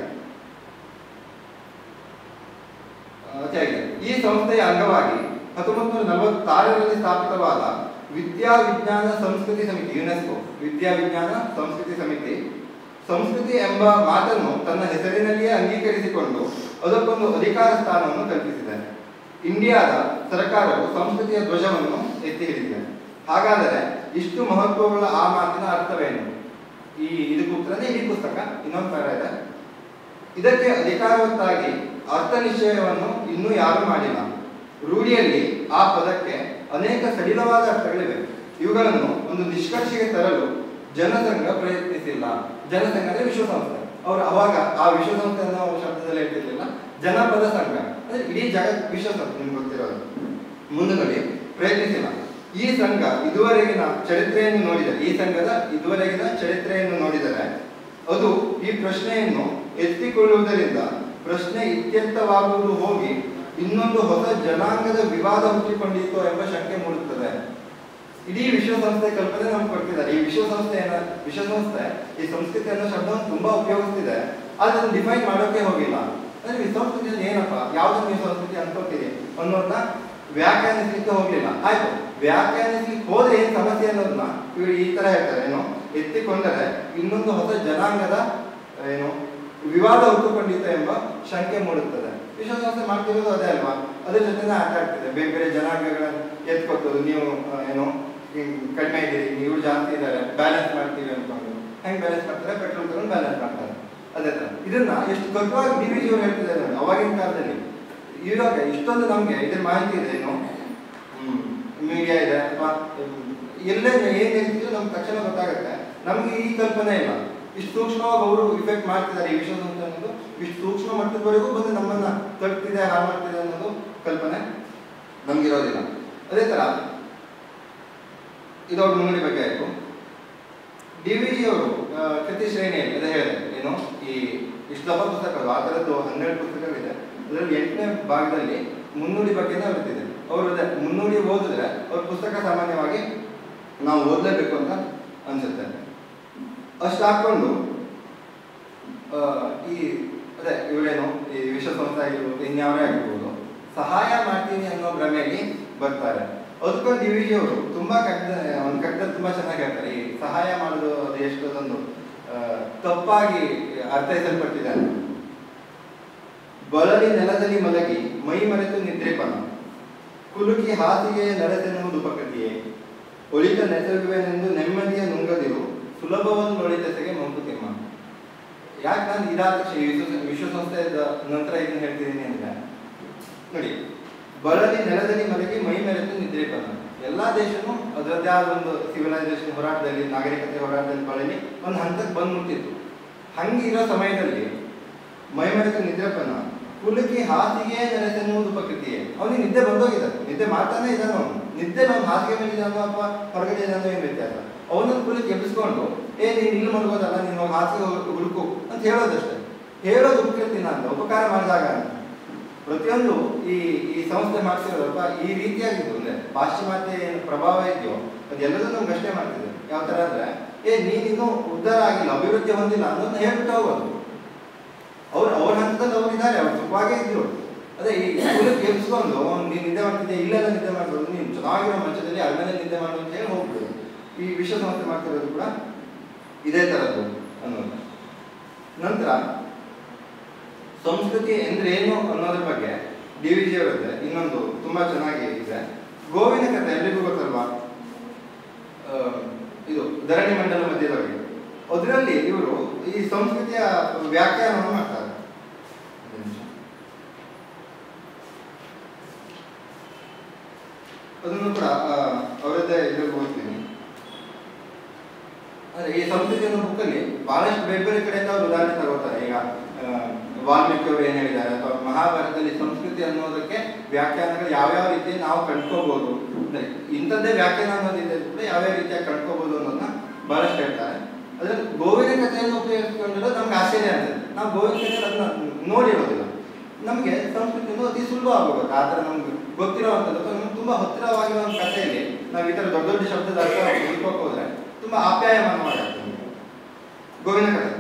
ಆ, ಅತಿಯಾಗಿದೆ ಈ ಸಂಸ್ಥೆಯ ಅಂಗವಾಗಿ ಹತ್ತೊಂಬತ್ತು ನೂರ ನಲವತ್ತಾರರಲ್ಲಿ ಸ್ಥಾಪಿತವಾದ ವಿದ್ಯಾವಿಜ್ಞಾನ ಸಂಸ್ಕೃತಿ ಸಮಿತಿ ಯುನೆಸ್ಕೋ ವಿದ್ಯಾವಿಜ್ಞಾನ ಸಂಸ್ಕೃತಿ ಸಮಿತಿ ಸಂಸ್ಕೃತಿ ಎಂಬ ಮಾತನ್ನು ತನ್ನ ಹೆಸರಿನಲ್ಲಿಯೇ ಅಂಗೀಕರಿಸಿಕೊಂಡು ಅದಕ್ಕೊಂದು ಅಧಿಕಾರ ಸ್ಥಾನವನ್ನು ಕಲ್ಪಿಸಿದೆ ಇಂಡಿಯಾದ ಸರ್ಕಾರವು ಸಂಸ್ಕೃತಿಯ ಧ್ವಜವನ್ನು ಎತ್ತಿ ಹಿಡಿದಿದೆ ಹಾಗಾದರೆ ಇಷ್ಟು ಮಹತ್ವವುಳ್ಳ ಆ ಮಾತಿನ ಅರ್ಥವೇನು ಈ ಇದಕ್ಕೆ ಉತ್ತರನೇ ಈ ಪುಸ್ತಕ ಇನ್ನೊಂದು ಪರ ಇದೆ ಇದಕ್ಕೆ ಅಧಿಕಾರವತ್ತಾಗಿ ಅರ್ಥ ನಿಶ್ಚಯವನ್ನು ಇನ್ನೂ ಯಾರೂ ಮಾಡಿಲ್ಲ ರೂಢಿಯಲ್ಲಿ ಆ ಪದಕ್ಕೆ ಅನೇಕ ಸಡಿಲವಾದ ಅರ್ಥಗಳಿವೆ ಇವುಗಳನ್ನು ಒಂದು ನಿಷ್ಕರ್ಷೆಗೆ ತರಲು ಜನಸಂಘ ಪ್ರಯತ್ನಿಸಿಲ್ಲ ಜನಸಂಘ ಅಂದ್ರೆ ವಿಶ್ವಸಂಸ್ಥೆ ಅವರು ಅವಾಗ ಆ ವಿಶ್ವಸಂಸ್ಥೆ ಅನ್ನೋ ಶಬ್ದದಲ್ಲಿ ಹೇಳ್ತಿರ್ಲಿಲ್ಲ ಜನಪದ ಸಂಘ ಅಂದ್ರೆ ಇಡೀ ಜಗತ್ ವಿಶ್ವಸಂಸ್ಥೆ ನಿಮ್ಗೆ ಗೊತ್ತಿರೋದು ಮುಂದೆ ನೋಡಿ ಪ್ರಯತ್ನಿಸಿಲ್ಲ ಈ ಸಂಘ ಇದುವರೆಗಿನ ಚರಿತ್ರೆಯನ್ನು ನೋಡಿದರೆ ಈ ಸಂಘದ ಇದುವರೆಗಿನ ಚರಿತ್ರೆಯನ್ನು ನೋಡಿದರೆ ಅದು ಈ ಪ್ರಶ್ನೆಯನ್ನು ಎತ್ತಿಕೊಳ್ಳುವುದರಿಂದ ಪ್ರಶ್ನೆ ಇತ್ಯರ್ಥವಾಗುವುದು ಹೋಗಿ ಇನ್ನೊಂದು ಹೊಸ ಜನಾಂಗದ ವಿವಾದ ಹುಟ್ಟಿಕೊಂಡಿತು ಎಂಬ ಶಂಕೆ ಮೂಡುತ್ತದೆ ಇಡೀ ವಿಶ್ವಸಂಸ್ಥೆ ಕಲ್ಪನೆ ನಮ್ಗೆ ಕೊಡ್ತಿದ್ದಾರೆ ಈ ವಿಶ್ವಸಂಸ್ಥೆ ಏನ ವಿಶ್ವಸಂಸ್ಥೆ ಈ ಸಂಸ್ಕೃತಿ ಅನ್ನೋ ಶಬ್ದವನ್ನು ತುಂಬಾ ಉಪಯೋಗಿಸ್ತಿದೆ ಆದ್ರೆ ಅದನ್ನ ಡಿಫೈನ್ ಮಾಡೋಕೆ ಹೋಗಿಲ್ಲ ಅಂದ್ರೆ ಈ ಸಂಸ್ಕೃತಿ ಅಂದ್ರೆ ಏನಪ್ಪ ಯಾವ್ದನ್ನ ನೀವು ಸಂಸ್ಕೃತಿ ಅನ್ಕೋತೀರಿ ಅನ್ನೋದನ್ನ ವ್ಯಾಖ್ಯಾನಿಸ್ಲಿಕ್ಕೆ ಹೋಗ್ಲಿಲ್ಲ ಆಯ್ತು ವ್ಯಾಖ್ಯಾನಿಸ್ಲಿಕ್ಕೆ ಹೋದ್ರೆ ಏನ್ ಸಮಸ್ಯೆ ಅನ್ನೋದನ್ನ ಇವರು ಈ ತರ ಹೇಳ್ತಾರೆ ಏನು ಎತ್ತಿಕೊಂಡರೆ ಇನ್ನೊಂದು ಹೊಸ ಜನಾಂಗದ ಏನು ವಿವಾದ ಹುಟ್ಟುಕೊಂಡಿತ್ತು ಎಂಬ ಶಂಕೆ ಮೂಡುತ್ತದೆ ವಿಶ್ವಸಂಸ್ಥೆ ಮಾಡ್ತಿರೋದು ಅದೇ ಅಲ್ವಾ ಅದ್ರ ಜೊತೆನೇ ಆಟ ಆಡ್ತಿದೆ ಬೇರೆ ಬೇರೆ ಜನಾಂಗಗಳನ್ನು ಎತ್ಕೊಟ್ಟೋದು ನೀವು ಆ, ಏನು ಹಿಂಗ್ ಕಡಿಮೆ ಇದ್ದೀರಿ ನೀವು ಜಾಸ್ತಿ ಇದ್ದಾರೆ ಬ್ಯಾಲೆನ್ಸ್ ಮಾಡ್ತೀವಿ ಅನ್ಕೊಂಡು ಹೆಂಗ್ ಬ್ಯಾಲೆನ್ಸ್ ಮಾಡ್ತಾರೆ ಪೆಟ್ರೋಲ್ ತಗೊಂಡು ಬ್ಯಾಲೆನ್ಸ್ ಮಾಡ್ತಾರೆ ಅದೇ ತರ ಇದನ್ನ ಎಷ್ಟು ಕಟ್ಟುವಾಗಿ ಡಿ ವಿ ಜಿ ಅವರು ಹೇಳ್ತಿದ್ದಾರೆ ನೋಡಿ ಅವಾಗಿನ ಕಾಲದಲ್ಲಿ ಇವಾಗ ಇಷ್ಟೊಂದು ನಮ್ಗೆ ಇದ್ರ ಮಾಹಿತಿ ಇದೆ ಏನು ಮೀಡಿಯಾ ಇದೆ ಅಥವಾ ಎಲ್ಲೇ ಏನ್ ಹೇಳ್ತಿದ್ರು ನಮ್ಗೆ ತಕ್ಷಣ ಗೊತ್ತಾಗುತ್ತೆ ನಮ್ಗೆ ಈ ಕಲ್ಪನೆ ಇಲ್ಲ ಇಷ್ಟು ಸೂಕ್ಷ್ಮವಾಗಿ ಅವರು ಇಫೆಕ್ಟ್ ಮಾಡ್ತಿದ್ದಾರೆ ಈ ವಿಶ್ವಸಂಸ್ಥೆ ಅನ್ನೋದು ಇಷ್ಟು ಸೂಕ್ಷ್ಮ ಮಟ್ಟದವರೆಗೂ ಬಂದು ನಮ್ಮನ್ನ ತಟ್ತಿದೆ ಹಾಳು ಮಾಡ್ತಿದೆ ಅನ್ನೋದು ಕಲ್ಪನೆ ನಮ್ಗಿರೋದಿಲ್ಲ ಅದೇ ತರ ಇದವ್ರ ಮುನ್ನುಡಿ ಬಗ್ಗೆ ಆಯ್ತು ಡಿ ವಿ ಜಿ ಅವರು ಆ, ಕೃತಿ ಶ್ರೇಣಿಯಲ್ಲಿ ಅದೇ ಹೇಳಿದೆ ಏನು ಈ ಇಷ್ಟು ದಪ್ಪ ಪುಸ್ತಕಗಳು ಆ ಥರದ್ದು ಹನ್ನೆರಡು ಪುಸ್ತಕಗಳಿದೆ ಅದರಲ್ಲಿ ಎಂಟನೇ ಭಾಗದಲ್ಲಿ ಮುನ್ನುಡಿ ಬಗ್ಗೆನೇ ಬರುತ್ತಿದೆ ಅವರು ಅದೇ ಮುನ್ನುಡಿ ಓದಿದ್ರೆ ಅವ್ರ ಪುಸ್ತಕ ಸಾಮಾನ್ಯವಾಗಿ ನಾವು ಓದಲೇಬೇಕು ಅಂತ ಅನ್ಸುತ್ತೆ ಅಷ್ಟು ಹಾಕೊಂಡು ಆ, ಈ ಅದೇ ಇವರೇನು ಈ ವಿಶ್ವಸಂಸ್ಥೆ ಆಗಿರ್ಬೋದು ಇನ್ಯಾವರೇ ಆಗಿರ್ಬೋದು ಸಹಾಯ ಮಾಡ್ತೀನಿ ಅನ್ನೋ ಭ್ರಮೆಯಲ್ಲಿ ಬರ್ತಾರೆ ಅದಕ್ಕೊಂದು ಡಿ ವಿ ಜಿ ಅವರು ತುಂಬಾ ಕಗ್ಗ ಒಂದು ಕಗ್ಗದಲ್ಲಿ ತುಂಬಾ ಚೆನ್ನಾಗಿ ಹೇಳ್ತಾರೆ ಈ ಸಹಾಯ ಮಾಡೋದು ಅದು ಎಷ್ಟೊಂದು ಆ, ತಪ್ಪಾಗಿ ಅರ್ಥೈಸಲ್ಪಟ್ಟಿದೆ ಅಂತ. ಬಳಲಿ ನೆಲದಲ್ಲಿ ಮಲಗಿ ಮೈ ಮರೆತು ನಿದ್ರೆಪನ ಕುಲುಕಿ ಹಾಸಿಗೆ ನಡೆಸೆನ್ನುವುದು ಉಪಕೃತಿಯೇ ಒಳಿತ ನೆಸಗುವೆನೆಂದು ನೆಮ್ಮದಿಯ ನುಂಗದಿರು ಸುಲಭವನ್ನು ಒಳಿತೆಸೆಗೆ ಮಂಕುತಿಮ್ಮ ಯಾಕೆ ನಾನು ಇದಾದ ತಕ್ಷಣ ಈ ವಿಶ್ವ ವಿಶ್ವಸಂಸ್ಥೆಯ ನಂತರ ಇದನ್ನ ಹೇಳ್ತಿದ್ದೀನಿ ಅಂದ್ರೆ ನೋಡಿ ಬಳಲಿ ನೆಲದಲ್ಲಿ ಮಲಗಿ ಮೈ ಮೆರೆತು ನಿದ್ರೆಪನ ಎಲ್ಲಾ ದೇಶನೂ ಅದರದ್ದೇ ಆದ ಒಂದು ಸಿವಿಲೈಸೇಷನ್ ಹೋರಾಟದಲ್ಲಿ ನಾಗರಿಕತೆ ಹೋರಾಟದಲ್ಲಿ ಬಳಲಿ ಒಂದು ಹಂತಕ್ಕೆ ಬಂದು ಮುಟ್ಟಿತ್ತು ಹಂಗಿರೋ ಸಮಯದಲ್ಲಿ ಮೈಮರೆತ ನಿದ್ರೆಪನ ಕುಲುಕಿ ಹಾಸಿಗೆ ನೆನೆಸೆನ್ನುವುದು ಪ್ರಕೃತಿಯೇ ಅವನಿಗೆ ನಿದ್ದೆ ಬಂದೋಗಿದೆ ನಿದ್ದೆ ಮಾಡ್ತಾನೆ ಇದ್ದಾನೆ ಅವನು ನಿದ್ದೆ ನಾವು ಹಾಸಿಗೆ ಮೇಲೆ ಇದ್ದಾನೋ ಅಥವಾ ಹೊರಗಡೆ ಇದ್ದಾನೋ ಏನು ವ್ಯತ್ಯಾಸ ಅವನನ್ನು ಕುಲುಕಿ ಎಬ್ಬಿಸ್ಕೊಂಡು ಏ ನೀನು ಇಲ್ಲಿ ಮಲಗೋದಲ್ಲ ನೀನು ಹೋಗಿ ಹಾಸಿಗೆ ಹುಡು- ಹುಡುಕು ಅಂತ ಹೇಳೋದಷ್ಟೇ ಹೇಳೋದು ಉಪಕೃತಿನ ಅಂತ ಉಪಕಾರ ಮಾಡಿದಾಗ ಅಂತ ಪ್ರತಿಯೊಂದು ಈ ಈ ಸಂಸ್ಥೆ ಮಾಡ್ತಿರೋದಪ್ಪ ಈ ರೀತಿಯಾಗಿದ್ದು ಅಂದ್ರೆ ಪಾಶ್ಚಿಮಾತ್ಯ ಏನು ಪ್ರಭಾವ ಇದೆಯೋ ಅದೆಲ್ಲದೂ ನಮ್ಗೆ ಅಷ್ಟೇ ಮಾಡ್ತಿದೆ ಯಾವ ತರ ಅಂದ್ರೆ ಏ ನೀನಿನ್ನೂ ಉದ್ಧಾರ ಆಗಿಲ್ಲ ಅಭಿವೃದ್ಧಿ ಹೊಂದಿಲ್ಲ ಅನ್ನೋದನ್ನ ಹೇಳ್ಬಿಟ್ಟು ಹೋಗೋದು ಅವ್ರು ಅವ್ರ ಹಂತದಲ್ಲಿ ಅವ್ರು ಇದ್ದಾರೆ ಅವ್ರು ಸುಖವಾಗೇ ಇದ್ರು ಅದೇ ಈ ಸ್ಕೂಲಿಗೆ ಎಬ್ಸ್ಕೊಂಡು ಅವ್ನು ನೀನು ನಿದ್ದೆ ಮಾಡ್ತಿದ್ದೆ ಇಲ್ಲೆಲ್ಲ ನಿದ್ದೆ ಮಾಡ್ಬೋದು ನೀನು ಚೆನ್ನಾಗಿರೋ ಮಂಚದಲ್ಲಿ ಅಲ್ಲೇ ನಿದ್ದೆ ಮಾಡು ಅಂತ ಹೇಳಿ ಹೋಗ್ಬಿಡು ಈ ವಿಶ್ವ ಸಂಸ್ಥೆ ಮಾಡ್ತಿರೋದು ಕೂಡ ಇದೇ ಥರದ್ದು ಅನ್ನೋದು ನಂತರ ಸಂಸ್ಕೃತಿ ಅಂದ್ರೆ ಏನು ಅನ್ನೋದ್ರ ಬಗ್ಗೆ ಡಿ ವಿ ಜಿ ಅವರದ್ದೆ ಇನ್ನೊಂದು ತುಂಬಾ ಚೆನ್ನಾಗಿ ಇದೆ ಗೋವಿನ ಕಥೆ ಎಲ್ರಿಗೂ ಗೊತ್ತಲ್ವಾ ಆ, ಇದು ಧರಣಿ ಮಂಡಲ ಮಧ್ಯದವರೆಗೆ ಅದರಲ್ಲಿ ಇವರು ಈ ಸಂಸ್ಕೃತಿಯ ವ್ಯಾಖ್ಯಾನವನ್ನು ಮಾಡ್ತಾರೆ ಒಂದು ನಿಮಿಷ. ಅದನ್ನು ಕೂಡ ಆ, ಅವರದ್ದೇ ಇದ್ರಲ್ಲಿ ಓದ್ತೀನಿ ಅಂದ್ರೆ ಈ ಸಂಸ್ಕೃತಿ ಅನ್ನೋ ಬುಕ್ಕಲ್ಲಿ ಬಹಳಷ್ಟು ಬೇರೆ ಬೇರೆ ಕಡೆಯಿಂದ ಅವರು ಉದಾಹರಣೆ ತಗೋತಾರೆ ಈಗ ಆ, ವಾಲ್ಮೀಕಿ ಅವರು ಏನ್ ಹೇಳಿದ್ದಾರೆ ಅಥವಾ ಮಹಾಭಾರತದಲ್ಲಿ ಸಂಸ್ಕೃತಿ ಅನ್ನೋದಕ್ಕೆ ವ್ಯಾಖ್ಯಾನಗಳು ಯಾವ್ಯಾವ ರೀತಿ ನಾವು ಕಂಡ್ಕೋಬಹುದು ಅಂದ್ರೆ ಇಂಥದ್ದೇ ವ್ಯಾಖ್ಯಾನ ಅನ್ನೋದಿದೆ ಕೂಡ ಯಾವ್ಯಾವ ರೀತಿಯಾಗಿ ಕಂಡ್ಕೋಬಹುದು ಅನ್ನೋದನ್ನ ಬಹಳಷ್ಟು ಹೇಳ್ತಾರೆ ಅದ್ರಲ್ಲಿ ಗೋವಿನ ಕಥೆಯನ್ನು ಉಪಯೋಗಿಸ್ಕೊಂಡಿರೋದು ನಮ್ಗೆ ಆಶ್ಚರ್ಯ ಆಗ್ತದೆ ನಾವು ಗೋವಿನ ಕಥೆ ಅದನ್ನ ನೋಡಿರೋದಿಲ್ಲ ನಮಗೆ ಸಂಸ್ಕೃತಿ ಅನ್ನೋದು ಅತಿ ಸುಲಭ ಆಗೋಗುತ್ತೆ ಆ ಥರ ನಮ್ಗೆ ಗೊತ್ತಿರೋವಂಥದ್ದು ಅಥವಾ ನಮ್ಗೆ ತುಂಬಾ ಹತ್ತಿರವಾಗಿರೋ ಒಂದು ಕಥೆಯಲ್ಲಿ ನಾವು ಈ ಥರ ದೊಡ್ಡ ದೊಡ್ಡ ಶಬ್ದದ ಅರ್ಥ ಹುಡುಕೋಕೆ ಹೋದ್ರೆ ತುಂಬಾ ಆಪ್ಯಾಯಮಾನವಾಗುತ್ತೆ ನಮ್ಗೆ. ಗೋವಿನ ಕಥೆ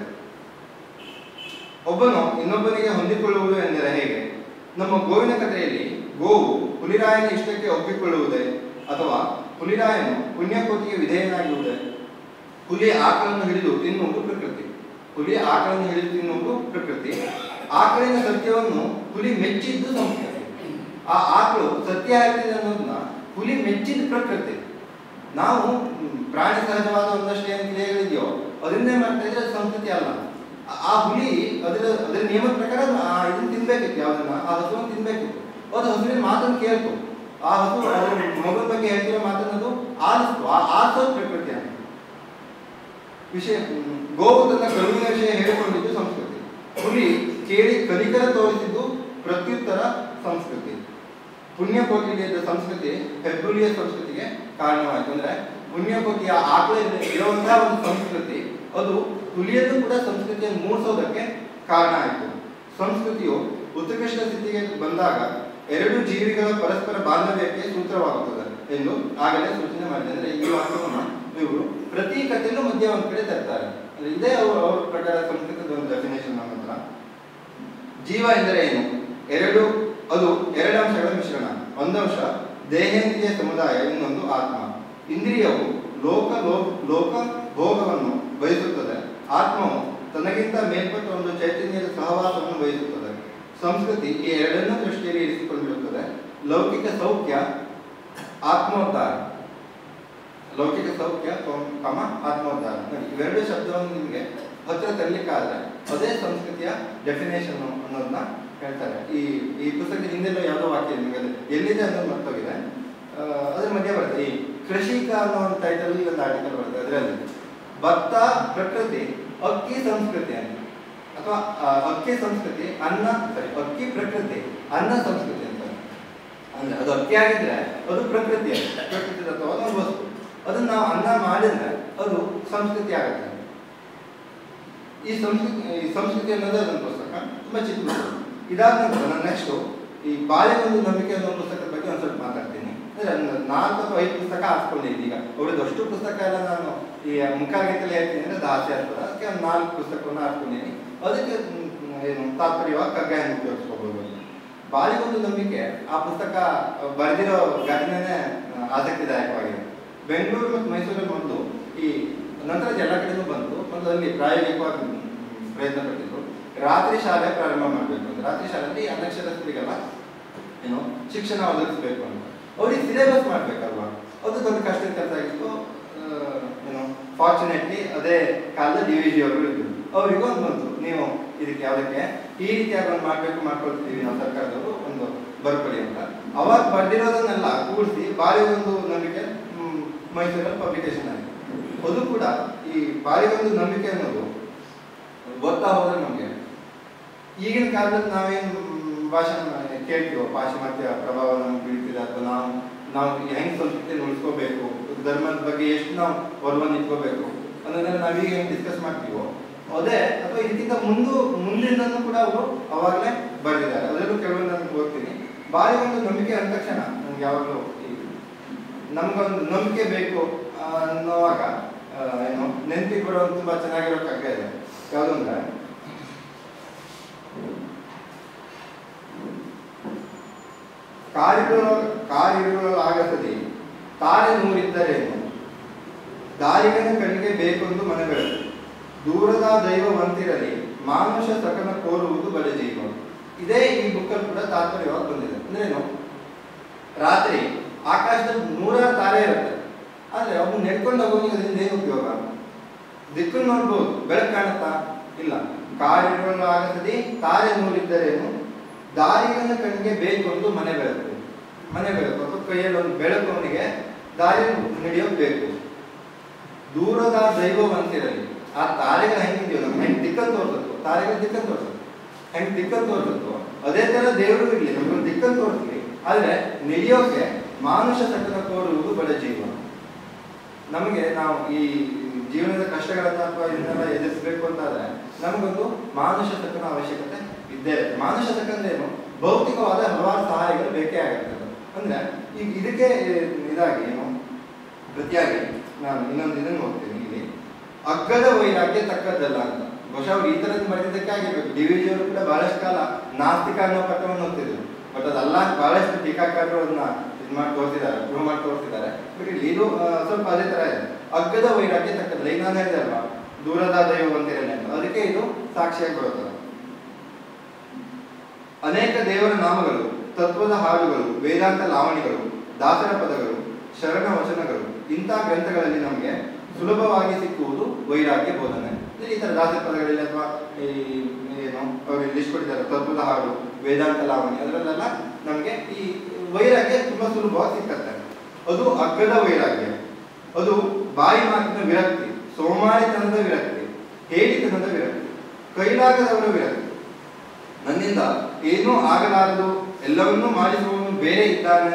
ಒಬ್ಬನು ಇನ್ನೊಬ್ಬನಿಗೆ ಹೊಂದಿಕೊಳ್ಳುವುದು ಎಂದರೆ ಹೇಗೆ ನಮ್ಮ ಗೋವಿನ ಕಥೆಯಲ್ಲಿ ಗೋವು ಹುಲಿರಾಯನ ಇಷ್ಟಕ್ಕೆ ಒಪ್ಪಿಕೊಳ್ಳುವುದೇ ಅಥವಾ ಹುಲಿರಾಯನು ಪುಣ್ಯಕೋಟಿಗೆ ವಿಧೇಯನಾಗಿರುವುದೇ ಹುಲಿ ಆಕಳನ್ನು ಹಿಡಿದು ತಿನ್ನುವುದು ಪ್ರಕೃತಿ ಹುಲಿ ಆಕಳನ್ನು ಹಿಡಿದು ತಿನ್ನುವುದು ಪ್ರಕೃತಿ ಆಕಳಿನ ಸತ್ಯವನ್ನು ಹುಲಿ ಮೆಚ್ಚಿದ್ದು ಸಂಸ್ಕೃತಿ ಆ ಆಕಳು ಸತ್ಯ ಆಗ್ತಿದೆ ಅನ್ನೋದನ್ನ ಹುಲಿ ಮೆಚ್ಚಿದ ಪ್ರಕೃತಿ ನಾವು ಮ್, ಪ್ರಾಣಿ ಸಹಜವಾದ ಒಂದಷ್ಟು ಏನು ಕ್ರಿಯೆಗಳಿದೆಯೋ ಅದನ್ನೇ ಮಾಡ್ತಾ ಇದ್ರೆ ಅದು ಸಂಸ್ಕೃತಿ ಅಲ್ಲ ಆ- ಆ ಹುಲಿ ಅದರ ಅದರ ನಿಯಮದ ಪ್ರಕಾರ ಆ ಇದನ್ನ ತಿನ್ಬೇಕಿತ್ತು ಯಾವ್ದನ್ನ ಆ ಹಸುವನ್ನು ತಿನ್ಬೇಕಿತ್ತು ಅದು ಹಸುವಿನ ಮಾತನ್ನು ಕೇಳ್ತು ಆ ಹಸು ಅದ್ರ ಮಗನ ಬಗ್ಗೆ ಹೇಳ್ತಿರೋ ಮಾತನ್ನ ಅದು ಆಲಿಸ್ತು ಆ ಆಲಿಸೋದು ಪ್ರಕೃತಿ ಅಂತ ವಿಷಯ ಮ್, ಗೋವು ತನ್ನ ಕರುವಿನ ವಿಷಯ ಹೇಳಿಕೊಂಡಿದ್ದು ಸಂಸ್ಕೃತಿ ಹುಲಿ ಕೇಳಿ ಕಲಿಕರ ತೋರಿಸಿದ್ದು ಪ್ರತ್ಯುತ್ತರ ಸಂಸ್ಕೃತಿ ಪುಣ್ಯಕೋಟಿಗೆ ಇದ್ದ ಸಂಸ್ಕೃತಿ ಹೆಬ್ಬುಲಿಯ ಸಂಸ್ಕೃತಿಗೆ ಕಾರಣವಾಯಿತು ಅಂದ್ರೆ ಪುಣ್ಯಕೋಟಿಯ ಆಕಳ ಇರುವಂತಹ ಒಂದು ಸಂಸ್ಕೃತಿ ಅದು ಹುಲಿಯನ್ನು ಕೂಡ ಸಂಸ್ಕೃತಿಯನ್ನು ಮೂಡಿಸೋದಕ್ಕೆ ಕಾರಣ ಆಯಿತು ಸಂಸ್ಕೃತಿಯು ಉತ್ಕೃಷ್ಟ ಸ್ಥಿತಿಗೆ ಬಂದಾಗ ಎರಡು ಜೀವಿಗಳ ಪರಸ್ಪರ ಬಾಂಧವ್ಯಕ್ಕೆ ಸೂತ್ರವಾಗುತ್ತದೆ ಎಂದು ಆಗಲೇ ಸೂಚನೆ ಮಾಡಿದೆ ಅಂದ್ರೆ ಈ ವಾಕ್ಯವನ್ನು ಇವರು ಪ್ರತಿ ಕಥೆಯಲ್ಲೂ ಮಧ್ಯ ಒಂದ್ ಕಡೆ ತರ್ತಾರೆ ಅಂದ್ರೆ ಇದೇ ಅವ್ರ ಅವ್ರ ಪ್ರಕಾರ ಸಂಸ್ಕೃತದ ಒಂದು ಡೆಫಿನೇಷನ್ ನಮ್ಮ ಹತ್ರ ಜೀವ ಎಂದರೆ ಏನು ಎರಡು ಅದು ಎರಡು ಅಂಶಗಳ ಮಿಶ್ರಣ ಒಂದಂಶ ದೇಹೇಂದ್ರಿಯ ಸಮುದಾಯ ಇನ್ನೊಂದು ಆತ್ಮ ಇಂದ್ರಿಯವು ಲೋಕ ಲೋ- ಲೋಕ ಭೋಗವನ್ನು ಬಯಸುತ್ತದೆ ಆತ್ಮವು ತನಗಿಂತ ಮೇಲ್ಪಟ್ಟ ಒಂದು ಚೈತನ್ಯದ ಸಹವಾಸವನ್ನು ಬಯಸುತ್ತದೆ ಸಂಸ್ಕೃತಿ ಈ ಎರಡನ್ನೂ ದೃಷ್ಟಿಯಲ್ಲಿ ಇರಿಸಿಕೊಂಡಿರುತ್ತದೆ ಲೌಕಿಕ ಸೌಖ್ಯ ಆತ್ಮೋದ್ಧಾರ ಲೌಕಿಕ ಸೌಖ್ಯ ಕಮ- ಕಮ ಆತ್ಮೋದ್ಧಾರ ನೋಡಿ ಇವೆರಡು ಶಬ್ದವನ್ನು ನಿಮಗೆ ಹತ್ರ ತರಲಿಕ್ಕಾದ್ರೆ ಅದೇ ಸಂಸ್ಕೃತಿಯ ಡೆಫಿನೇಷನ್ ಅನ್ನೋದನ್ನ ಹೇಳ್ತಾರೆ ಈ ಈ ಪುಸ್ತಕದ ಹಿಂದೆಲ್ಲ ಯಾವುದೋ ವಾಕ್ಯ ಇದೆ ನಿಮಗೆ ಅದು ಎಲ್ಲಿದೆ ಅನ್ನೋದು ಮರ್ತೋಗಿದೆ ಆ, ಅದ್ರ ಮಧ್ಯೆ ಬರುತ್ತೆ ಈ ಕೃಷಿಕ ಅನ್ನೋ ಒಂದು ಟೈಟಲ್ ಒಂದು ಆರ್ಟಿಕಲ್ ಬರುತ್ತೆ ಅದರಲ್ಲಿ ಭತ್ತ ಪ್ರಕೃತಿ ಅಕ್ಕಿ ಸಂಸ್ಕೃತಿ ಅಂತ ಅಥವಾ ಆ, ಅಕ್ಕಿ ಸಂಸ್ಕೃತಿ ಅನ್ನ ಸಾರಿ ಅಕ್ಕಿ ಪ್ರಕೃತಿ ಅನ್ನ ಸಂಸ್ಕೃತಿ ಅಂತ ಅಂದ್ರೆ ಅದು ಅಕ್ಕಿ ಆಗಿದ್ರೆ ಅದು ಪ್ರಕೃತಿ ಪ್ರಕೃತಿ ತತ್ವವಾದ ಒಂದು ವಸ್ತು ಅದನ್ನ ನಾವು ಅನ್ನ ಮಾಡಿದ್ರೆ ಅದು ಸಂಸ್ಕೃತಿ ಆಗುತ್ತೆ ಈ ಸಂಸ್ಕೃತಿ ಈ ಸಂಸ್ಕೃತಿ ಅನ್ನೋದು ಅದೊಂದು ಪುಸ್ತಕ ತುಂಬಾ ಚಿಕ್ಕ ಪುಸ್ತಕ ಇದಾದ ನಂತರ ನಾನು ನೆಕ್ಸ್ಟ್ ಈ ಬಾಲ್ಯವೊಂದು ನಂಬಿಕೆ ಅನ್ನೋ ಪುಸ್ತಕದ ಬಗ್ಗೆ ಒಂದು ಸ್ವಲ್ಪ ಮಾತಾಡ್ತೀನಿ ಅಂದ್ರೆ ಒಂದು ನಾಲ್ಕು ಅಥವಾ ಐದು ಪುಸ್ತಕ ಹಾಕ್ಕೊಂಡಿದ್ದೀನಿ ಈಗ ಅವ್ರದ್ದು ಅಷ್ಟು ಪುಸ್ತಕ ಎಲ್ಲ ನಾನು ಈ ಮುಖಾಗೀತಲ್ಲಿ ಹೇಳ್ತೀನಿ ಅಂದ್ರೆ ಅದು ಆಸೆ ಆಗ್ತದೆ ಅದಕ್ಕೆ ಒಂದು ನಾಲ್ಕು ಪುಸ್ತಕವನ್ನು ಹಾಕ್ಕೊಂಡಿದ್ದೀನಿ ಅದಕ್ಕೆ ಮ್, ಏನು ತಾತ್ಪರ್ಯವಾಗಿ ಕಗ್ಗಾಯನ್ನು ಉಪಯೋಗಿಸ್ಕೋಬಹುದು ಬಾಲ್ಯವೊಂದು ನಂಬಿಕೆ ಆ ಪುಸ್ತಕ ಬರೆದಿರೋ ಘಟನೆನೇ ಆ, ಆಸಕ್ತಿದಾಯಕವಾಗಿದೆ ಬೆಂಗಳೂರು ಮತ್ತು ಮೈಸೂರಲ್ಲಿ ಮೊದಲು ಈ ನಂತರದ ಎಲ್ಲ ಕಡೆನೂ ಬಂತು ಮತ್ತು ಅಲ್ಲಿ ಪ್ರಾಯೋಗಿಕವಾಗಿ ಮ್, ಪ್ರಯತ್ನ ಪಟ್ಟಿದ್ರು ರಾತ್ರಿ ಶಾಲೆ ಪ್ರಾರಂಭ ಮಾಡಬೇಕು ಅಂತ ರಾತ್ರಿ ಶಾಲೆಯಲ್ಲಿ ಅನಕ್ಷರಸ್ಥರಿಗೆಲ್ಲ ಏನು ಶಿಕ್ಷಣ ಒದಗಿಸ್ಬೇಕು ಅಂತ ಅವ್ರಿಗೆ ಸಿಲೆಬಸ್ ಮಾಡ್ಬೇಕಲ್ವಾ ಅದು ದೊಡ್ಡ ಕಷ್ಟದ ಕೆಲಸ ಆಗಿತ್ತು ಆ, ಏನು ಫಾರ್ಚುನೇಟ್ಲಿ ಅದೇ ಕಾಲದ ಡಿ ವಿ ಜಿ ಅವರು ಇದ್ರು ಅವರಿಗೂ ಒಂದು ಬಂತು ನೀವು ಇದಕ್ಕೆ ಯಾವುದಕ್ಕೆ ಈ ರೀತಿಯಾಗಿ ಒಂದು ಮಾಡಬೇಕು ಮಾಡ್ಕೊಳ್ತೀವಿ ನಾವು ಸರ್ಕಾರದವರು ಒಂದು ಬರ್ಕೊಳ್ಳಿ ಅಂತ ಅವಾಗ ಬರ್ದಿರೋದನ್ನೆಲ್ಲ ಕೂಡಿಸಿ ಬಾಲ್ಯವೊಂದು ನಂಬಿಕೆ ಮ್, ಮೈಸೂರಲ್ಲಿ ಪಬ್ಲಿಕೇಶನ್ ಆಗಿದೆ ಅದು ಕೂಡ ಈ ಬಾಲ್ಯವೊಂದು ನಂಬಿಕೆ ಅನ್ನೋದು ಓದ್ತಾ ಹೋದ್ರೆ ನಮಗೆ ಈಗಿನ ಕಾಲದಲ್ಲಿ ನಾವೇನು ಭಾಷಣ ಕೇಳ್ತೀವೋ ಪಾಶ್ಚಿಮಾತ್ಯ ಪ್ರಭಾವ ನಮ್ಗೆ ಬೀಳ್ತಿದೆ ಅಥವಾ ನಾವು ನಾವು ಹೆಂಗ್ ಸಂಸ್ಕೃತಿಯನ್ನು ಉಳಿಸ್ಕೋಬೇಕು ಧರ್ಮದ ಬಗ್ಗೆ ಎಷ್ಟು ನಾವು ಒಲವನ್ನು ಇಟ್ಕೋಬೇಕು ಅನ್ನೋದನ್ನ ನಾವೀಗ ಹೆಂಗ್ ಡಿಸ್ಕಸ್ ಮಾಡ್ತೀವೋ ಅದೇ ಅಥವಾ ಇದಕ್ಕಿಂತ ಮುಂದು ಮುಂದಿನದನ್ನು ಕೂಡ ಅವರು ಅವಾಗಲೇ ಬರೆದಿದ್ದಾರೆ ಅದರಲ್ಲೂ ಕೆಲವೊಂದು ನಾನು ಓದ್ತೀನಿ ಭಾರಿ ಒಂದು ನಂಬಿಕೆ ಅಂದ ತಕ್ಷಣ ನಮ್ಗೆ ಯಾವಾಗಲೂ ನಮ್ಗೊಂದು ನಂಬಿಕೆ ಬೇಕು ಆ, ಅನ್ನೋವಾಗ ಆ, ಏನು ನೆನಪಿಗೆ ಬರೋ ತುಂಬಾ ಚೆನ್ನಾಗಿರೋ ಕಗ್ಗ ಇದೆ ಯಾವುದು ಅಂದ್ರೆ ಕಾರಿಗಳು ಕಾರಿರುಳಾಗಸದಿ ತಾರೆ ನೂರಿದ್ದರೇನು ದಾರಿಗನ ಕಣ್ಣಿಗೆ ಬೇಕೊಂದು ಮನೆಗಳು ದೂರದ ದೈವವಂತಿರಲಿ ಮಾನುಷ ಸಕನ ಕೋರುವುದು ಬಡ ಜೀವ ಇದೇ ಈ ಬುಕ್ಕಲ್ಲಿ ಕೂಡ ತಾತ್ಪರ್ಯವಾಗಿ ಬಂದಿದೆ ಅಂದ್ರೇನು ರಾತ್ರಿ ಆಕಾಶದಲ್ಲಿ ನೂರಾರು ತಾರೆ ಇರುತ್ತೆ ಆದ್ರೆ ಅವ್ನು ನೆಡ್ಕೊಂಡು ಹೋಗೋನಿಗೆ ಅದರಿಂದ ಏನು ಉಪಯೋಗ ದಿಕ್ಕನ್ನು ನೋಡ್ಬೋದು ಬೆಳಕು ಕಾಣುತ್ತಾ ಇಲ್ಲ ಕಾರಿರುಳು ಆಗಸದಿ ತಾರೆ ನೂರಿದ್ದರೇನು ದಾರಿಗನ ಕಣ್ಣಿಗೆ ಬೇಕೊಂದು ಮನೆ ಬೆಳಕು ಮನೆ ಬೆಳಕು ಅಥವಾ ಕೈಯಲ್ಲಿ ಒಂದು ಬೆಳಕು ಅವನಿಗೆ ದಾರಿ ನಡೆಯೋಕ್ ಬೇಕು ದೂರದ ದೈವವಂತಿರಲಿ ಆ ತಾರೆಗಳು ಹೆಂಗಿದೆಯೋ ನಮ್ಗೆ ಹೆಂಗ್ ದಿಕ್ಕನ್ನು ತೋರ್ಸತ್ತು ತಾರೆಗಳು ದಿಕ್ಕನ್ನು ತೋರ್ಸತ್ತು ಹೆಂಗ್ ದಿಕ್ಕನ್ನು ತೋರ್ಸತ್ತು ಅದೇ ತರ ದೇವರು ಇರ್ಲಿ ನಮ್ಗೊಂದು ದಿಕ್ಕನ್ನು ತೋರಿಸ್ಲಿ ಆದ್ರೆ ನಡೆಯೋಕೆ ಮಾನುಷ ಸಕಲ ಕೋರುವುದು ಬಡ ಜೀವ ನಮಗೆ ನಾವು ಈ ಜೀವನದ ಕಷ್ಟಗಳನ್ನ ಅಥವಾ ಇದನ್ನೆಲ್ಲ ಎದುರಿಸಬೇಕು ಅಂತಾದ್ರೆ ನಮಗೊಂದು ಮಾನುಷ ತಕ್ಕನ ಅವಶ್ಯಕತೆ ಇದ್ದೇ ಇರುತ್ತೆ ಮಾನುಷ ತಕ್ಕ ಅಂದ್ರೆ ಏನು ಭೌತಿಕವಾದ ಹಲವಾರು ಸಹಾಯಗಳು ಬೇಕೇ ಆಗುತ್ತೆ ಅಂದ್ರೆ ಈಗ ಇದಕ್ಕೆ ಇದಾಗಿ ಏನು ಪ್ರತಿಯಾಗಿ ನಾನು ಇನ್ನೊಂದು ಇದನ್ನು ಹೋಗ್ತೀನಿ ಇಲ್ಲಿ ಅಗ್ಗದ ವೈರಾಗ್ಯ ತಕ್ಕದ್ದಲ್ಲ ಅಂತ ಬಹುಶಃ ಅವ್ರು ಈ ತರದ್ ಬರೆದಿದ್ದಕ್ಕೆ ಆಗಿರ್ಬೇಕು ಡಿ ವಿ ಜಿ ಅವರು ಕೂಡ ಬಹಳಷ್ಟು ಕಾಲ ನಾಸ್ತಿಕ ಅನ್ನೋ ಪಟ್ಟವನ್ನು ಓದ್ತಿದ್ರು ಬಟ್ ಅದಲ್ಲ ಬಹಳಷ್ಟು ಟೀಕಾಕಾರರು ಅದನ್ನ ಇದು ಮಾಡಿ ತೋರಿಸಿದ್ದಾರೆ ಪ್ರೂವ್ ಮಾಡಿ ತೋರಿಸಿದ್ದಾರೆ ಬಟ್ ಇಲ್ಲಿ ಇದು ಆ, ಸ್ವಲ್ಪ ಅದೇ ತರ ಇದೆ ಅಗ್ಗದ ವೈರಾಗ್ಯ ತಕ್ಕದ್ದಲ್ಲ ಈಗ ನಾನು ಹೇಳಿದೆ ಅಲ್ವಾ ದೂರದ ದೈವವಂತಿರಲಿ ಅಂತ ಅದಕ್ಕೆ ಇದು ಸಾಕ್ಷಿಯಾಗಿ ಬರುತ್ತದೆ ಅನೇಕ ದೇವರ ನಾಮಗಳು ತತ್ವದ ಹಾಡುಗಳು ವೇದಾಂತ ಲಾವಣಿಗಳು ದಾಸರ ಪದಗಳು ಶರಣ ವಚನಗಳು ಇಂಥ ಗ್ರಂಥಗಳಲ್ಲಿ ನಮಗೆ ಸುಲಭವಾಗಿ ಸಿಕ್ಕುವುದು ವೈರಾಗ್ಯ ಬೋಧನೆ ಅಂದ್ರೆ ಈ ತರ ದಾಸರ ಪದಗಳಲ್ಲಿ ಅಥವಾ ಈ ಏನು ಅವರು ಲಿಸ್ಟ್ ಕೊಟ್ಟಿದ್ದಾರೆ ತತ್ವದ ಹಾಡು ವೇದಾಂತ ಲಾವಣಿ ಅದರಲ್ಲೆಲ್ಲ ನಮಗೆ ಈ ವೈರಾಗ್ಯ ತುಂಬಾ ಸುಲಭವಾಗಿ ಸಿಕ್ಕತ್ತೆ ಅದು ಅಗ್ಗದ ವೈರಾಗ್ಯ ಅದು ಬಾಯಿ ಮಾತಿನ ವಿರಕ್ತಿ ಸೋಮಾರಿತನದ ವಿರಕ್ತಿ ಹೇಳಿತನದ ವಿರಕ್ತಿ ಕೈಲಾಗದವರ ವಿರಕ್ತಿ ನನ್ನಿಂದ ಏನೂ ಆಗಲಾರದು ಎಲ್ಲವನ್ನೂ ಮಾಡಿಸುವವನು ಬೇರೆ ಇದ್ದಾನೆ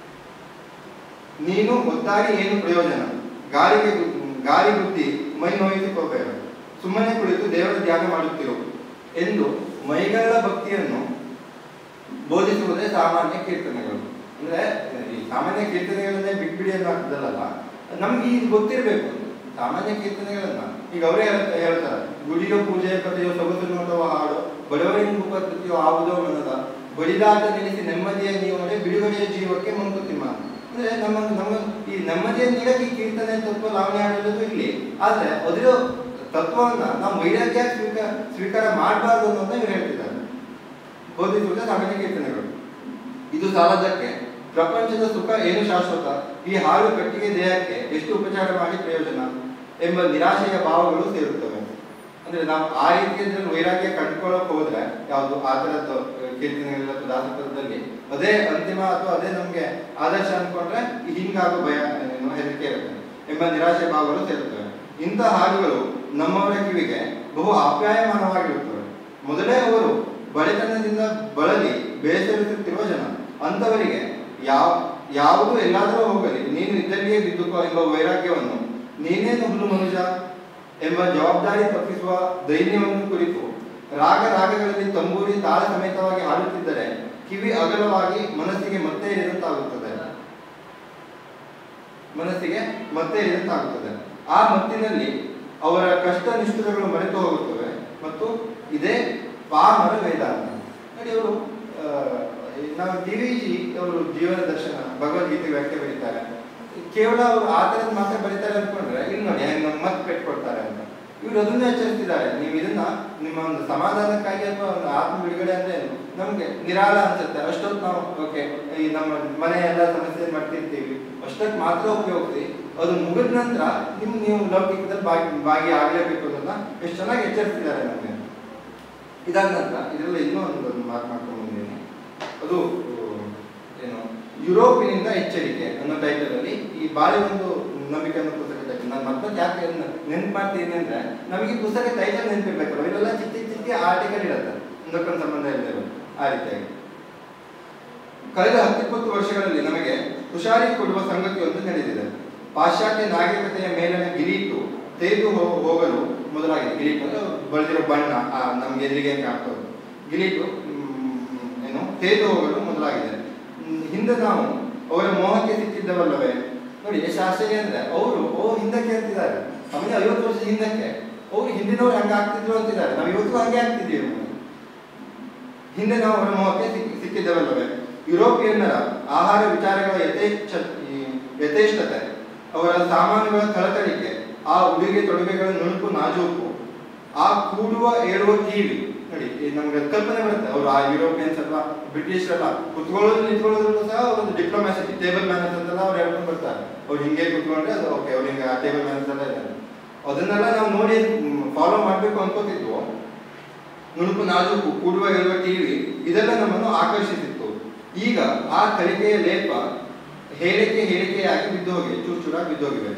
ನೀನು ಒತ್ತಾಗಿ ಏನು ಪ್ರಯೋಜನ ಗಾಳಿಗೆ ಗು- ಗಾಳಿ ಬುದ್ಧಿ ಮೈ ನೋಯಿಸಿಕೋಬೇಡ ಸುಮ್ಮನೆ ಕುಳಿತು ದೇವರ ಧ್ಯಾನ ಮಾಡುತ್ತಿರು ಎಂದು ಮೈಗಳ್ಳ ಭಕ್ತಿಯನ್ನು ಬೋಧಿಸುವುದೇ ಸಾಮಾನ್ಯ ಕೀರ್ತನೆಗಳು ಅಂದ್ರೆ ಈ ಸಾಮಾನ್ಯ ಕೀರ್ತನೆಗಳನ್ನೇ ಬಿಟ್ಬಿಡಿ ಅನ್ನೋ ಅರ್ಥದಲ್ಲ ನಮ್ಗೆ ಇದು ಗೊತ್ತಿರಬೇಕು ಸಾಮಾನ್ಯ ಕೀರ್ತನೆಗಳನ್ನ ಈಗ ಅವರೇ ಹೇಳ್ತಾರೆ ಗುಡಿಯೋ ಪೂಜೆಯ ಕಥೆಯೋ ಸೊಗಸು ನೋಟವ ಹಾಡು ಬಡವರಿಗೂ ಪದ್ಧತಿಯೋ ಆವುದೋ ಮನದ ಬಡಿದಾಟ ನಿಲ್ಲಿಸಿ ನೆಮ್ಮದಿಯ ನೀವಡೆ ಬಿಡುಗಡೆಯ ಜೀವಕ್ಕೆ ಮಂಕುತಿಮ್ಮ ಅಂದ್ರೆ ನಮ್ಮ ನಮ್ಮ ಈ ನೆಮ್ಮದಿಯ ನೀಡಕ್ಕೆ ಈ ಕೀರ್ತನೆ ತತ್ವ ಲಾವಣಿ ಹಾಡೋದು ಇಲ್ಲಿ ಆದ್ರೆ ಅದರ ತತ್ವವನ್ನ ನಾವು ವೈರಾಗ್ಯ ಸ್ವೀಕಾರ ಸ್ವೀಕಾರ ಮಾಡಬಾರ್ದು ಅನ್ನೋದನ್ನ ಇವ್ರು ಹೇಳ್ತಿದ್ದಾರೆ ಬೋಧಿಸುವುದೇ ಸಾಮಾನ್ಯ ಕೀರ್ತನೆಗಳು ಇದು ಸಾಲದಕ್ಕೆ ಪ್ರಪಂಚದ ಸುಖ ಏನು ಶಾಶ್ವತ ಈ ಹಾಳು ಕಟ್ಟಿಗೆ ದೇಹಕ್ಕೆ ಎಷ್ಟು ಉಪಚಾರ ಮಾಡಿ ಪ್ರಯೋಜನ ಎಂಬ ನಿರಾಶೆಯ ಭಾವಗಳು ಸೇರುತ್ತವೆ ಅಂದ್ರೆ ನಾವು ಆ ರೀತಿಯಲ್ಲಿ ವೈರಾಗ್ಯ ಕಂಡುಕೊಳ್ಳೋಕೆ ಹೋದ್ರೆ ಯಾವುದು ಆ ತರದ್ದು ಕೀರ್ತನೆಗಳ ಅಥವಾ ದಾಸಪದದಲ್ಲಿ ಅದೇ ಅಂತಿಮ ಅಥವಾ ಅದೇ ನಮ್ಗೆ ಆದರ್ಶ ಅನ್ಕೊಂಡ್ರೆ ಈ ಹಿಂಗಾಗೋ ಭಯ ಏನು ಹೆದರಿಕೆ ಇರುತ್ತೆ ಎಂಬ ನಿರಾಶೆ ಭಾವಗಳು ಸೇರುತ್ತವೆ ಇಂಥ ಹಾಡುಗಳು ನಮ್ಮವರ ಕಿವಿಗೆ ಬಹು ಆಪ್ಯಾಯಮಾನವಾಗಿರುತ್ತವೆ ಮೊದಲೇ ಅವರು ಬಡತನದಿಂದ ಬಳಲಿ ಬೇಸರಿಸುತ್ತಿರುವ ಜನ ಅಂಥವರಿಗೆ ಯಾವ ಯಾವುದು ಎಲ್ಲಾದರೂ ಹೋಗಲಿ ನೀನು ಇದ್ದಲ್ಲಿಯೇ ಬಿದ್ದುಕೋ ಎಂಬ ವೈರಾಗ್ಯವನ್ನು ನೀನೇನು ಹುಲ್ಲು ಮನುಜ ಎಂಬ ಜವಾಬ್ದಾರಿ ತಪ್ಪಿಸುವ ದೈನ್ಯವನ್ನು ಕುರಿತು ರಾಗ ರಾಗಗಳಲ್ಲಿ ತಂಬೂರಿ ತಾಳ ಸಮೇತವಾಗಿ ಹಾಡುತ್ತಿದ್ದರೆ ಕಿವಿ ಅಗಲವಾಗಿ ಮನಸ್ಸಿಗೆ ಮತ್ತೆ ಇರಿದಂತಾಗುತ್ತದೆ ಮನಸ್ಸಿಗೆ ಮತ್ತೆ ಇರಿದಂತಾಗುತ್ತದೆ ಆ ಮತ್ತಿನಲ್ಲಿ ಅವರ ಕಷ್ಟ ನಿಷ್ಠುರಗಳು ಮರೆತು ಹೋಗುತ್ತವೆ ಮತ್ತು ಇದೇ ಪಾಮರ ವೇದಾಂತ ನೋಡಿ ಅವರು ನಾವು ಡಿ ವಿ ಜಿ ಅವರು ಜೀವನ ದರ್ಶನ ಭಗವದ್ಗೀತೆ ವ್ಯಾಖ್ಯೆ ಬರೀತಾರೆ ಕೇವಲ ಅವರು ಆ ಥರದ್ದು ಮಾತ್ರ ಬರೀತಾರೆ ಅನ್ಕೊಂಡ್ರೆ ಇಲ್ಲಿ ನೋಡಿ ಹೆಂಗ್ ನಮ್ಗೆ ಮತ್ತೆ ಪೆಟ್ಕೊಡ್ತಾರೆ ಅಂತ ಇವ್ರು ಅದನ್ನ ಎಚ್ಚರಿಸ್ತಿದ್ದಾರೆ ನೀವು ಇದನ್ನ ನಿಮ್ಮ ಒಂದು ಸಮಾಧಾನಕ್ಕಾಗಿ ಅಥವಾ ಒಂದು ಆತ್ಮ ಬಿಡುಗಡೆ ಅಂದ್ರೆ ಏನು? ನಮ್ಗೆ ನಿರಾಳ ಅನ್ಸುತ್ತೆ ಅಷ್ಟೊತ್ತು ನಾವು ಓಕೆ ಈ ನಮ್ಮ ಮನೆ ಎಲ್ಲ ಸಮಸ್ಯೆ ಮಾಡ್ತಿರ್ತೀವಿ ಅಷ್ಟಕ್ಕೆ ಮಾತ್ರ ಉಪಯೋಗಿಸಿ ಅದು ಮುಗಿದ ನಂತರ ನಿಮ್ ನೀವು ಲೌಕಿಕದಲ್ಲಿ ಭಾಗಿ ಭಾಗಿ ಆಗಲೇಬೇಕು ಅನ್ನೋದನ್ನ ಎಷ್ಟು ಚೆನ್ನಾಗಿ ಎಚ್ಚರಿಸ್ತಿದ್ದಾರೆ ನಮಗೆ ಇದಾದ ನಂತರ ಇದರಲ್ಲಿ ಇನ್ನೂ ಒಂದು ಮಾತು ಮಾಡ್ಕೊಂಡು ಬಂದಿದ್ದೀನಿ ಅದು ಏನು ಯುರೋಪಿನಿಂದ ಎಚ್ಚರಿಕೆ ಅನ್ನೋ ಟೈಟಲ್ ಅಲ್ಲಿ ಈ ಬಾಳೆ ಒಂದು ನಂಬಿಕೆ ಅನ್ನೋ ಪುಸ್ತಕ ಟೈಟಲ್ ನಾನು ಮತ್ತೊಂದು ಯಾಕೆ ನೆನ್ಪು ಮಾಡ್ತೀನಿ ಅಂದ್ರೆ ನಮಗೆ ಈ ಪುಸ್ತಕ ಟೈಟಲ್ ನೆನಪಿರ್ಬೇಕಲ್ಲ ಇವೆಲ್ಲ ಚಿಕ್ಕ ಚಿಕ್ಕ ಚಿಕ್ಕ ಆರ್ಟಿಕಲ್ ಇರುತ್ತೆ ಒಂದಕ್ಕೊಂದು ಸಂಬಂಧ ಇಲ್ಲದೆ ಆ ರೀತಿಯಾಗಿ ಕಳೆದ ಹತ್ತಿಪ್ಪತ್ತು ವರ್ಷಗಳಲ್ಲಿ ನಮಗೆ ಹುಷಾರಿ ಕೊಡುವ ಸಂಗತಿಯೊಂದು ನಡೆದಿದೆ ಪಾಶ್ಚಾತ್ಯ ನಾಗರಿಕತೆಯ ಮೇಲಿನ ಗಿರೀಟು ತೆಗೆದು ಹೋ- ಹೋಗಲು ಮೊದಲಾಗಿದೆ ಗಿರೀಟು ಅಂದ್ರೆ ಬಳಿದಿರೋ ಬಣ್ಣ ಆ, ನಮ್ಗೆ ಎದುರಿಗೆ ಕಾಣ್ತದೆ ಗಿರೀಟು ಮ್, ಏನು ತೆಗೆದು ಹೋಗಲು ಮೊದಲಾಗಿದೆ ಮ್, ಹಿಂದೆ ನಾವು ಅವರ ಮೋಹಕ್ಕೆ ಸಿಕ್ಕಿದ್ದವಲ್ಲವೇ ನೋಡಿ ಎಷ್ಟು ಆಶ್ಚರ್ಯ ಅಂದ್ರೆ ಅವರು ಅವರು ಹಿಂದಕ್ಕೆ ಅಂತಿದ್ದಾರೆ ನಮಗೆ ಐವತ್ತು ವರ್ಷದ ಹಿಂದಕ್ಕೆ ಅವರು ಹಿಂದಿನವ್ರು ಹಂಗೆ ಆಗ್ತಿದ್ರು ಅಂತಿದ್ದಾರೆ ನಾವು ಇವತ್ತು ಹಂಗೆ ಆಗ್ತಿದ್ದೀವಿ ಹಿಂದೆ ನಾವು ಅವರ ಮೋಹಕ್ಕೆ ಸಿಕ್ಕಿ ಸಿಕ್ಕಿದ್ದವಲ್ಲವೇ ಯುರೋಪಿಯನ್ನರ ಆಹಾರ ವಿಚಾರಗಳ ಯಥೇಚ್ಛ ಈ ಯಥೇಚ್ಛತೆ ಅವರ ಸಾಮಾನುಗಳ ಥಳಥಳಿಕೆ ಆ ಉಡುಗೆ ತೊಡುಗೆಗಳ ನುಣುಪು ನಾಜೂಕು ಆ ಕೂಡುವ ಏಳುವ ಟಿವಿ ನೋಡಿ ಈ ನಮ್ಗೆ ಕಲ್ಪನೆ ಬರುತ್ತೆ ಅವರು ಆ ಯುರೋಪಿಯನ್ಸ್ ಅಲ್ಲ ಬ್ರಿಟಿಷ್ ಅಲ್ಲ ಕುತ್ಕೊಳ್ಳೋದು ನಿಂತ್ಕೊಳ್ಳೋದ್ರಲ್ಲೂ ಸಹ ಒಂದು ಡಿಪ್ಲೊಮ್ಯಾಸಿ ಟೇಬಲ್ ಮ್ಯಾನರ್ಸ್ ಅಂತೆಲ್ಲ ಅವ್ರು ಹೇಳ್ಕೊಂಡು ಬರ್ತಾರೆ ಅವ್ರು ಹಿಂಗೆ ಕುತ್ಕೊಂಡ್ರೆ ಅದು ಓಕೆ ಅವ್ರು ಹಿಂಗೆ ಟೇಬಲ್ ಮ್ಯಾನರ್ಸ್ ಎಲ್ಲ ಇದ್ದಾರೆ ಅದನ್ನೆಲ್ಲ ನಾವು ನೋಡಿ ಫಾಲೋ ಮಾಡಬೇಕು ಅನ್ಕೋತಿದ್ವು ನುಣುಪು ನಾಜೂಕು ಕೂಡುವ ಹೇಳುವ ಟಿವಿ ಇದೆಲ್ಲ ನಮ್ಮನ್ನು ಆಕರ್ಷಿಸಿತ್ತು ಈಗ ಆ ಕಲಿಕೆಯ ಲೇಪ ಹೇಳಿಕೆ ಹೇಳಿಕೆಯಾಗಿ ಬಿದ್ದೋಗಿ ಚೂರು ಚೂರಾಗಿ ಬಿದ್ದೋಗಿವೆ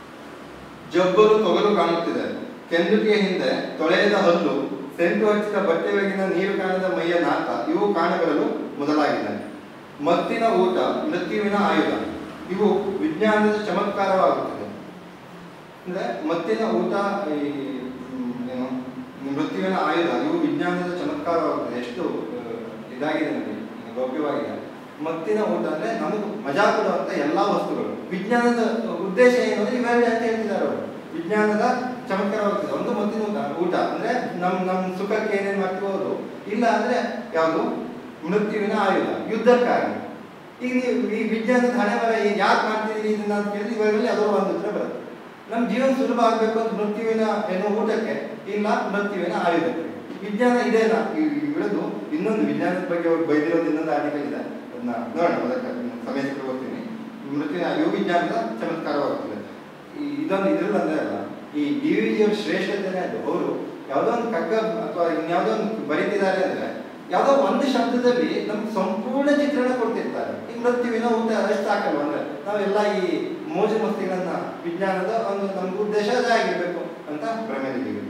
ಜಬ್ಬಲು ತೊಗಲು ಕಾಣುತ್ತಿದೆ ಕೆಂದುಟಿಯ ಹಿಂದೆ ತೊಳೆಯದ ಹಲ್ಲು ಸೆಂಟು ಹಚ್ಚಿದ ಬಟ್ಟೆಯೊಳಗಿನ ನೀರು ಕಾಣದ ಮೈಯ ನಾಕ ಇವು ಕಾಣಬರಲು ಮೊದಲಾಗಿದೆ ಮತ್ತಿನ ಊಟ ಮೃತ್ಯುವಿನ ಆಯುಧ ಇವು ವಿಜ್ಞಾನದ ಚಮತ್ಕಾರವಾಗುತ್ತದೆ ಅಂದ್ರೆ ಮತ್ತಿನ ಊಟ ಈ ಹ್ಮ್, ಏನು ಮೃತ್ಯುವಿನ ಆಯುಧ ಇವು ವಿಜ್ಞಾನದ ಚಮತ್ಕಾರವಾಗುತ್ತದೆ ಎಷ್ಟು ಆ, ಇದಾಗಿದೆ ನೋಡಿ ಗೌಪ್ಯವಾಗಿದೆ ಮತ್ತಿನ ಊಟ ಅಂದ್ರೆ ನಮಗೆ ಮಜಾ ಕೊಡುವಂತ ಎಲ್ಲಾ ವಸ್ತುಗಳು ವಿಜ್ಞಾನದ ಉದ್ದೇಶ ಏನು ಅಂದ್ರೆ ಇವೆರಡು ಅಂತ ಹೇಳ್ತಿದ್ದಾರೆ ಅವರು ವಿಜ್ಞಾನದ ಚಮತ್ಕಾರವಾಗ್ತದೆ ಒಂದು ಮತ್ತಿನ ಊಟ ಊಟ ಅಂದ್ರೆ ನಮ್ ನಮ್ ಸುಖಕ್ಕೆ ಏನೇನ್ ಮಾಡ್ತೀವೋ ಅದು ಇಲ್ಲ ಅಂದ್ರೆ ಯಾವುದು ಮೃತ್ಯುವಿನ ಆಯುಧ ಯುದ್ಧಕ್ಕಾಗಿ ಈಗ ನೀವು ಈ ವಿಜ್ಞಾನದ ಹಣೆ ಬರ ಯಾಕೆ ಮಾಡ್ತಿದ್ದೀರಿ ಇದನ್ನ ಅಂತ ಕೇಳಿದ್ರೆ ಇವೆರಡಲ್ಲಿ ಯಾವುದೋ ಒಂದು ಉತ್ತರ ಬರುತ್ತೆ ನಮ್ಮ ಜೀವನ ಸುಲಭ ಆಗ್ಬೇಕು ಅಂತ ಮೃತ್ಯುವಿನ ಏನೋ ಊಟಕ್ಕೆ ಇಲ್ಲ ಮೃತ್ಯುವಿನ ಆಯುಧಕ್ಕೆ ವಿಜ್ಞಾನ ಇದೇನಾ ಇಳಿದು ಇನ್ನೊಂದು ವಿಜ್ಞಾನದ ಬಗ್ಗೆ ಅವ್ರು ಬೈದಿರೋದು ಇನ್ನೊಂದು ಆರ್ಟಿಕಲ್ ಇದೆ ಅದನ್ನ ನೋಡೋಣ ಅದಕ್ಕೆ ಸಮಯ ಸಿಕ್ಕರೆ ಓದ್ತೀನಿ ಮೃತ್ಯುವಿನ ಇವು ವಿಜ್ಞಾನದ ಚಮತ್ಕಾರವಾಗುತ್ತದೆ ಈ ಇದೊಂದು ಇದ್ರಲ್ಲಿ ಅಂದ್ರೆ ಅಲ್ಲ ಈ ಡಿ ವಿ ಜಿಯವ್ರ ಶ್ರೇಷ್ಠತೆನೇ ಅದು ಅವರು ಯಾವುದೋ ಒಂದು ಕಗ್ಗ ಅಥವಾ ಇನ್ಯಾವುದೋ ಒಂದು ಬರೀತಿದ್ದಾರೆ ಅಂದ್ರೆ ಯಾವುದೋ ಒಂದು ಶಬ್ದದಲ್ಲಿ ನಮ್ಗೆ ಸಂಪೂರ್ಣ ಚಿತ್ರಣ ಕೊಡ್ತಿರ್ತಾರೆ ಈ ಮೃತ್ಯುವಿನ ಊಟ ಅಷ್ಟು ಸಾಕಲ್ವ ಅಂದ್ರೆ ನಾವೆಲ್ಲ ಈ ಮೋಜು ಮಸ್ತಿಗಳನ್ನ ವಿಜ್ಞಾನದ ಒಂದು ನಮ್ಗೆ ಉದ್ದೇಶ ಅದಾಗಿರ್ಬೇಕು ಅಂತ ಭ್ರಮೆಯಲ್ಲಿದ್ದೀವಿ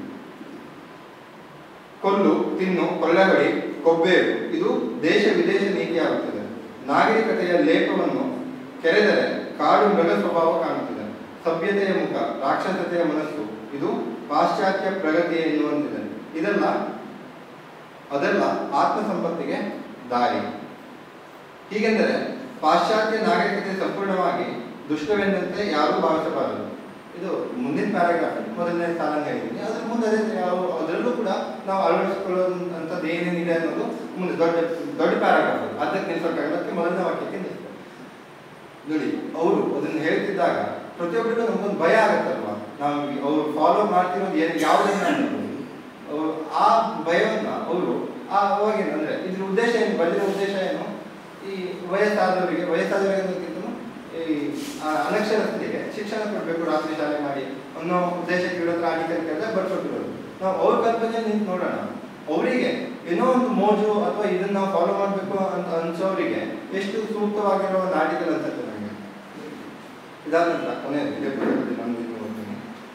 ಕೊಲ್ಲು ತಿನ್ನು ಕೊಳ್ಳೆಹೊಡಿ ಕೊಬ್ಬೇರು ಇದು ದೇಶ ವಿದೇಶ ನೀತಿಯಾಗುತ್ತದೆ ನಾಗರಿಕತೆಯ ಲೇಪವನ್ನು ಕೆರೆದರೆ ಕಾಡು ಮೃಗ ಸ್ವಭಾವ ಕಾಣುತ್ತದೆ ಸಭ್ಯತೆಯ ಮುಖ ರಾಕ್ಷಸತೆಯ ಮನಸ್ಸು ಇದು ಪಾಶ್ಚಾತ್ಯ ಪ್ರಗತಿ ಎನ್ನುವಂತಿದೆ ಇದೆಲ್ಲ ಅದೆಲ್ಲ ಆತ್ಮ ಸಂಪತ್ತಿಗೆ ದಾರಿ ಹೀಗೆಂದರೆ ಪಾಶ್ಚಾತ್ಯ ನಾಗರಿಕತೆ ಸಂಪೂರ್ಣವಾಗಿ ದುಷ್ಟವೆಂದಂತೆ ಯಾರೂ ಭಾವಿಸಬಾರದು ಇದು ಮುಂದಿನ ಪ್ಯಾರಾಗ್ರಾಫ್ ಮೊದಲನೇ ಸಾಲ ಹೇಳಿದ್ದೀನಿ ಅದ್ರ ಮುಂದೆ ಅದೇ ಯಾವ ಅದರಲ್ಲೂ ಕೂಡ ನಾವು ಅಳವಡಿಸ್ಕೊಳ್ಳೋಂಥದ್ದು ಏನೇನಿದೆ ಅನ್ನೋದು ಮುಂದೆ ದೊಡ್ಡ ದೊಡ್ಡ ಪ್ಯಾರಾಗ್ರಾಫ್ ಅದು ಅದಕ್ಕೆ ನಿಲ್ಸೋಕ್ಕಾಗಲ್ಲ ಅದಕ್ಕೆ ಮೊದಲನೇ ವಾಕ್ಯಕ್ಕೆ ನಿಲ್ತಾರೆ ನೋಡಿ ಅವರು ಅದನ್ನ ಹೇಳ್ತಿದ್ದಾಗ ಪ್ರತಿಯೊಬ್ಬರಿಗೂ ನಮ್ಗೊಂದು ಭಯ ಆಗತ್ತಲ್ವಾ ನಾವು ಅವ್ರು ಫಾಲೋ ಮಾಡ್ತಿರೋದು ಏನು ಯಾವುದನ್ನ ಅನ್ನೋದು ಅವ್ರು ಆ ಭಯವನ್ನ ಅವರು ಆ ಅವಾಗೇನು ಅಂದ್ರೆ ಇದ್ರ ಉದ್ದೇಶ ಏನು ಬಂದಿರೋ ಉದ್ದೇಶ ಏನು ಈ ವಯಸ್ಸಾದವರಿಗೆ ವಯಸ್ಸಾದವರಿಗೆ ಅನ್ನೋದಕ್ಕಿಂತ ಈ ಆ ಅನಕ್ಷರಸ್ಥರಿಗೆ ಶಿಕ್ಷಣ ಕೊಡಬೇಕು ರಾತ್ರಿ ಶಾಲೆ ಮಾಡಿ ಅನ್ನೋ ಉದ್ದೇಶಕ್ಕೆ ಇಡೋದ್ರ ಆರ್ಟಿಕಲ್ ಕೆಳಗೆ ಬರ್ಕೊಟ್ಟಿರೋದು ನಾವು ಅವ್ರ ಕಲ್ಪನೆ ನಿಂತು ನೋಡೋಣ ಅವರಿಗೆ ಏನೋ ಒಂದು ಮೋಜು ಅಥವಾ ಇದನ್ನ ನಾವು ಫಾಲೋ ಮಾಡಬೇಕು ಅಂತ ಅನ್ಸೋರಿಗೆ ಎಷ್ಟು ಸೂಕ್ತವಾಗಿರೋ ಒಂದು ಆರ್ಟಿಕಲ್ ಅನ್ಸುತ್ತೆ ನನಗೆ ಇದಾದ ನಂತರ ಕೊನೆ ಇದೇ ಪುಸ್ತಕದಲ್ಲಿ ನಾನು ಇದು ಓದ್ತೀನಿ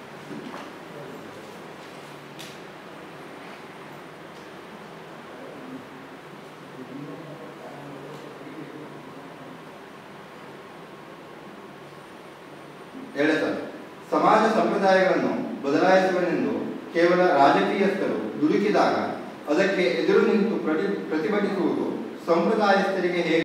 ಎರಡನೇ ಸಾಲು ಸಮಾಜ ಸಂಪ್ರದಾಯಗಳನ್ನು ಬದಲಾಯಿಸುವನೆಂದು ಕೇವಲ ರಾಜಕೀಯಸ್ಥರು ದುಡುಕಿದಾಗ ಅದಕ್ಕೆ ಎದುರು ನಿಂತು ಪ್ರತಿ ಪ್ರತಿಭಟಿಸುವುದು ಸಂಪ್ರದಾಯಸ್ಥರಿಗೆ ಹೇಗೆ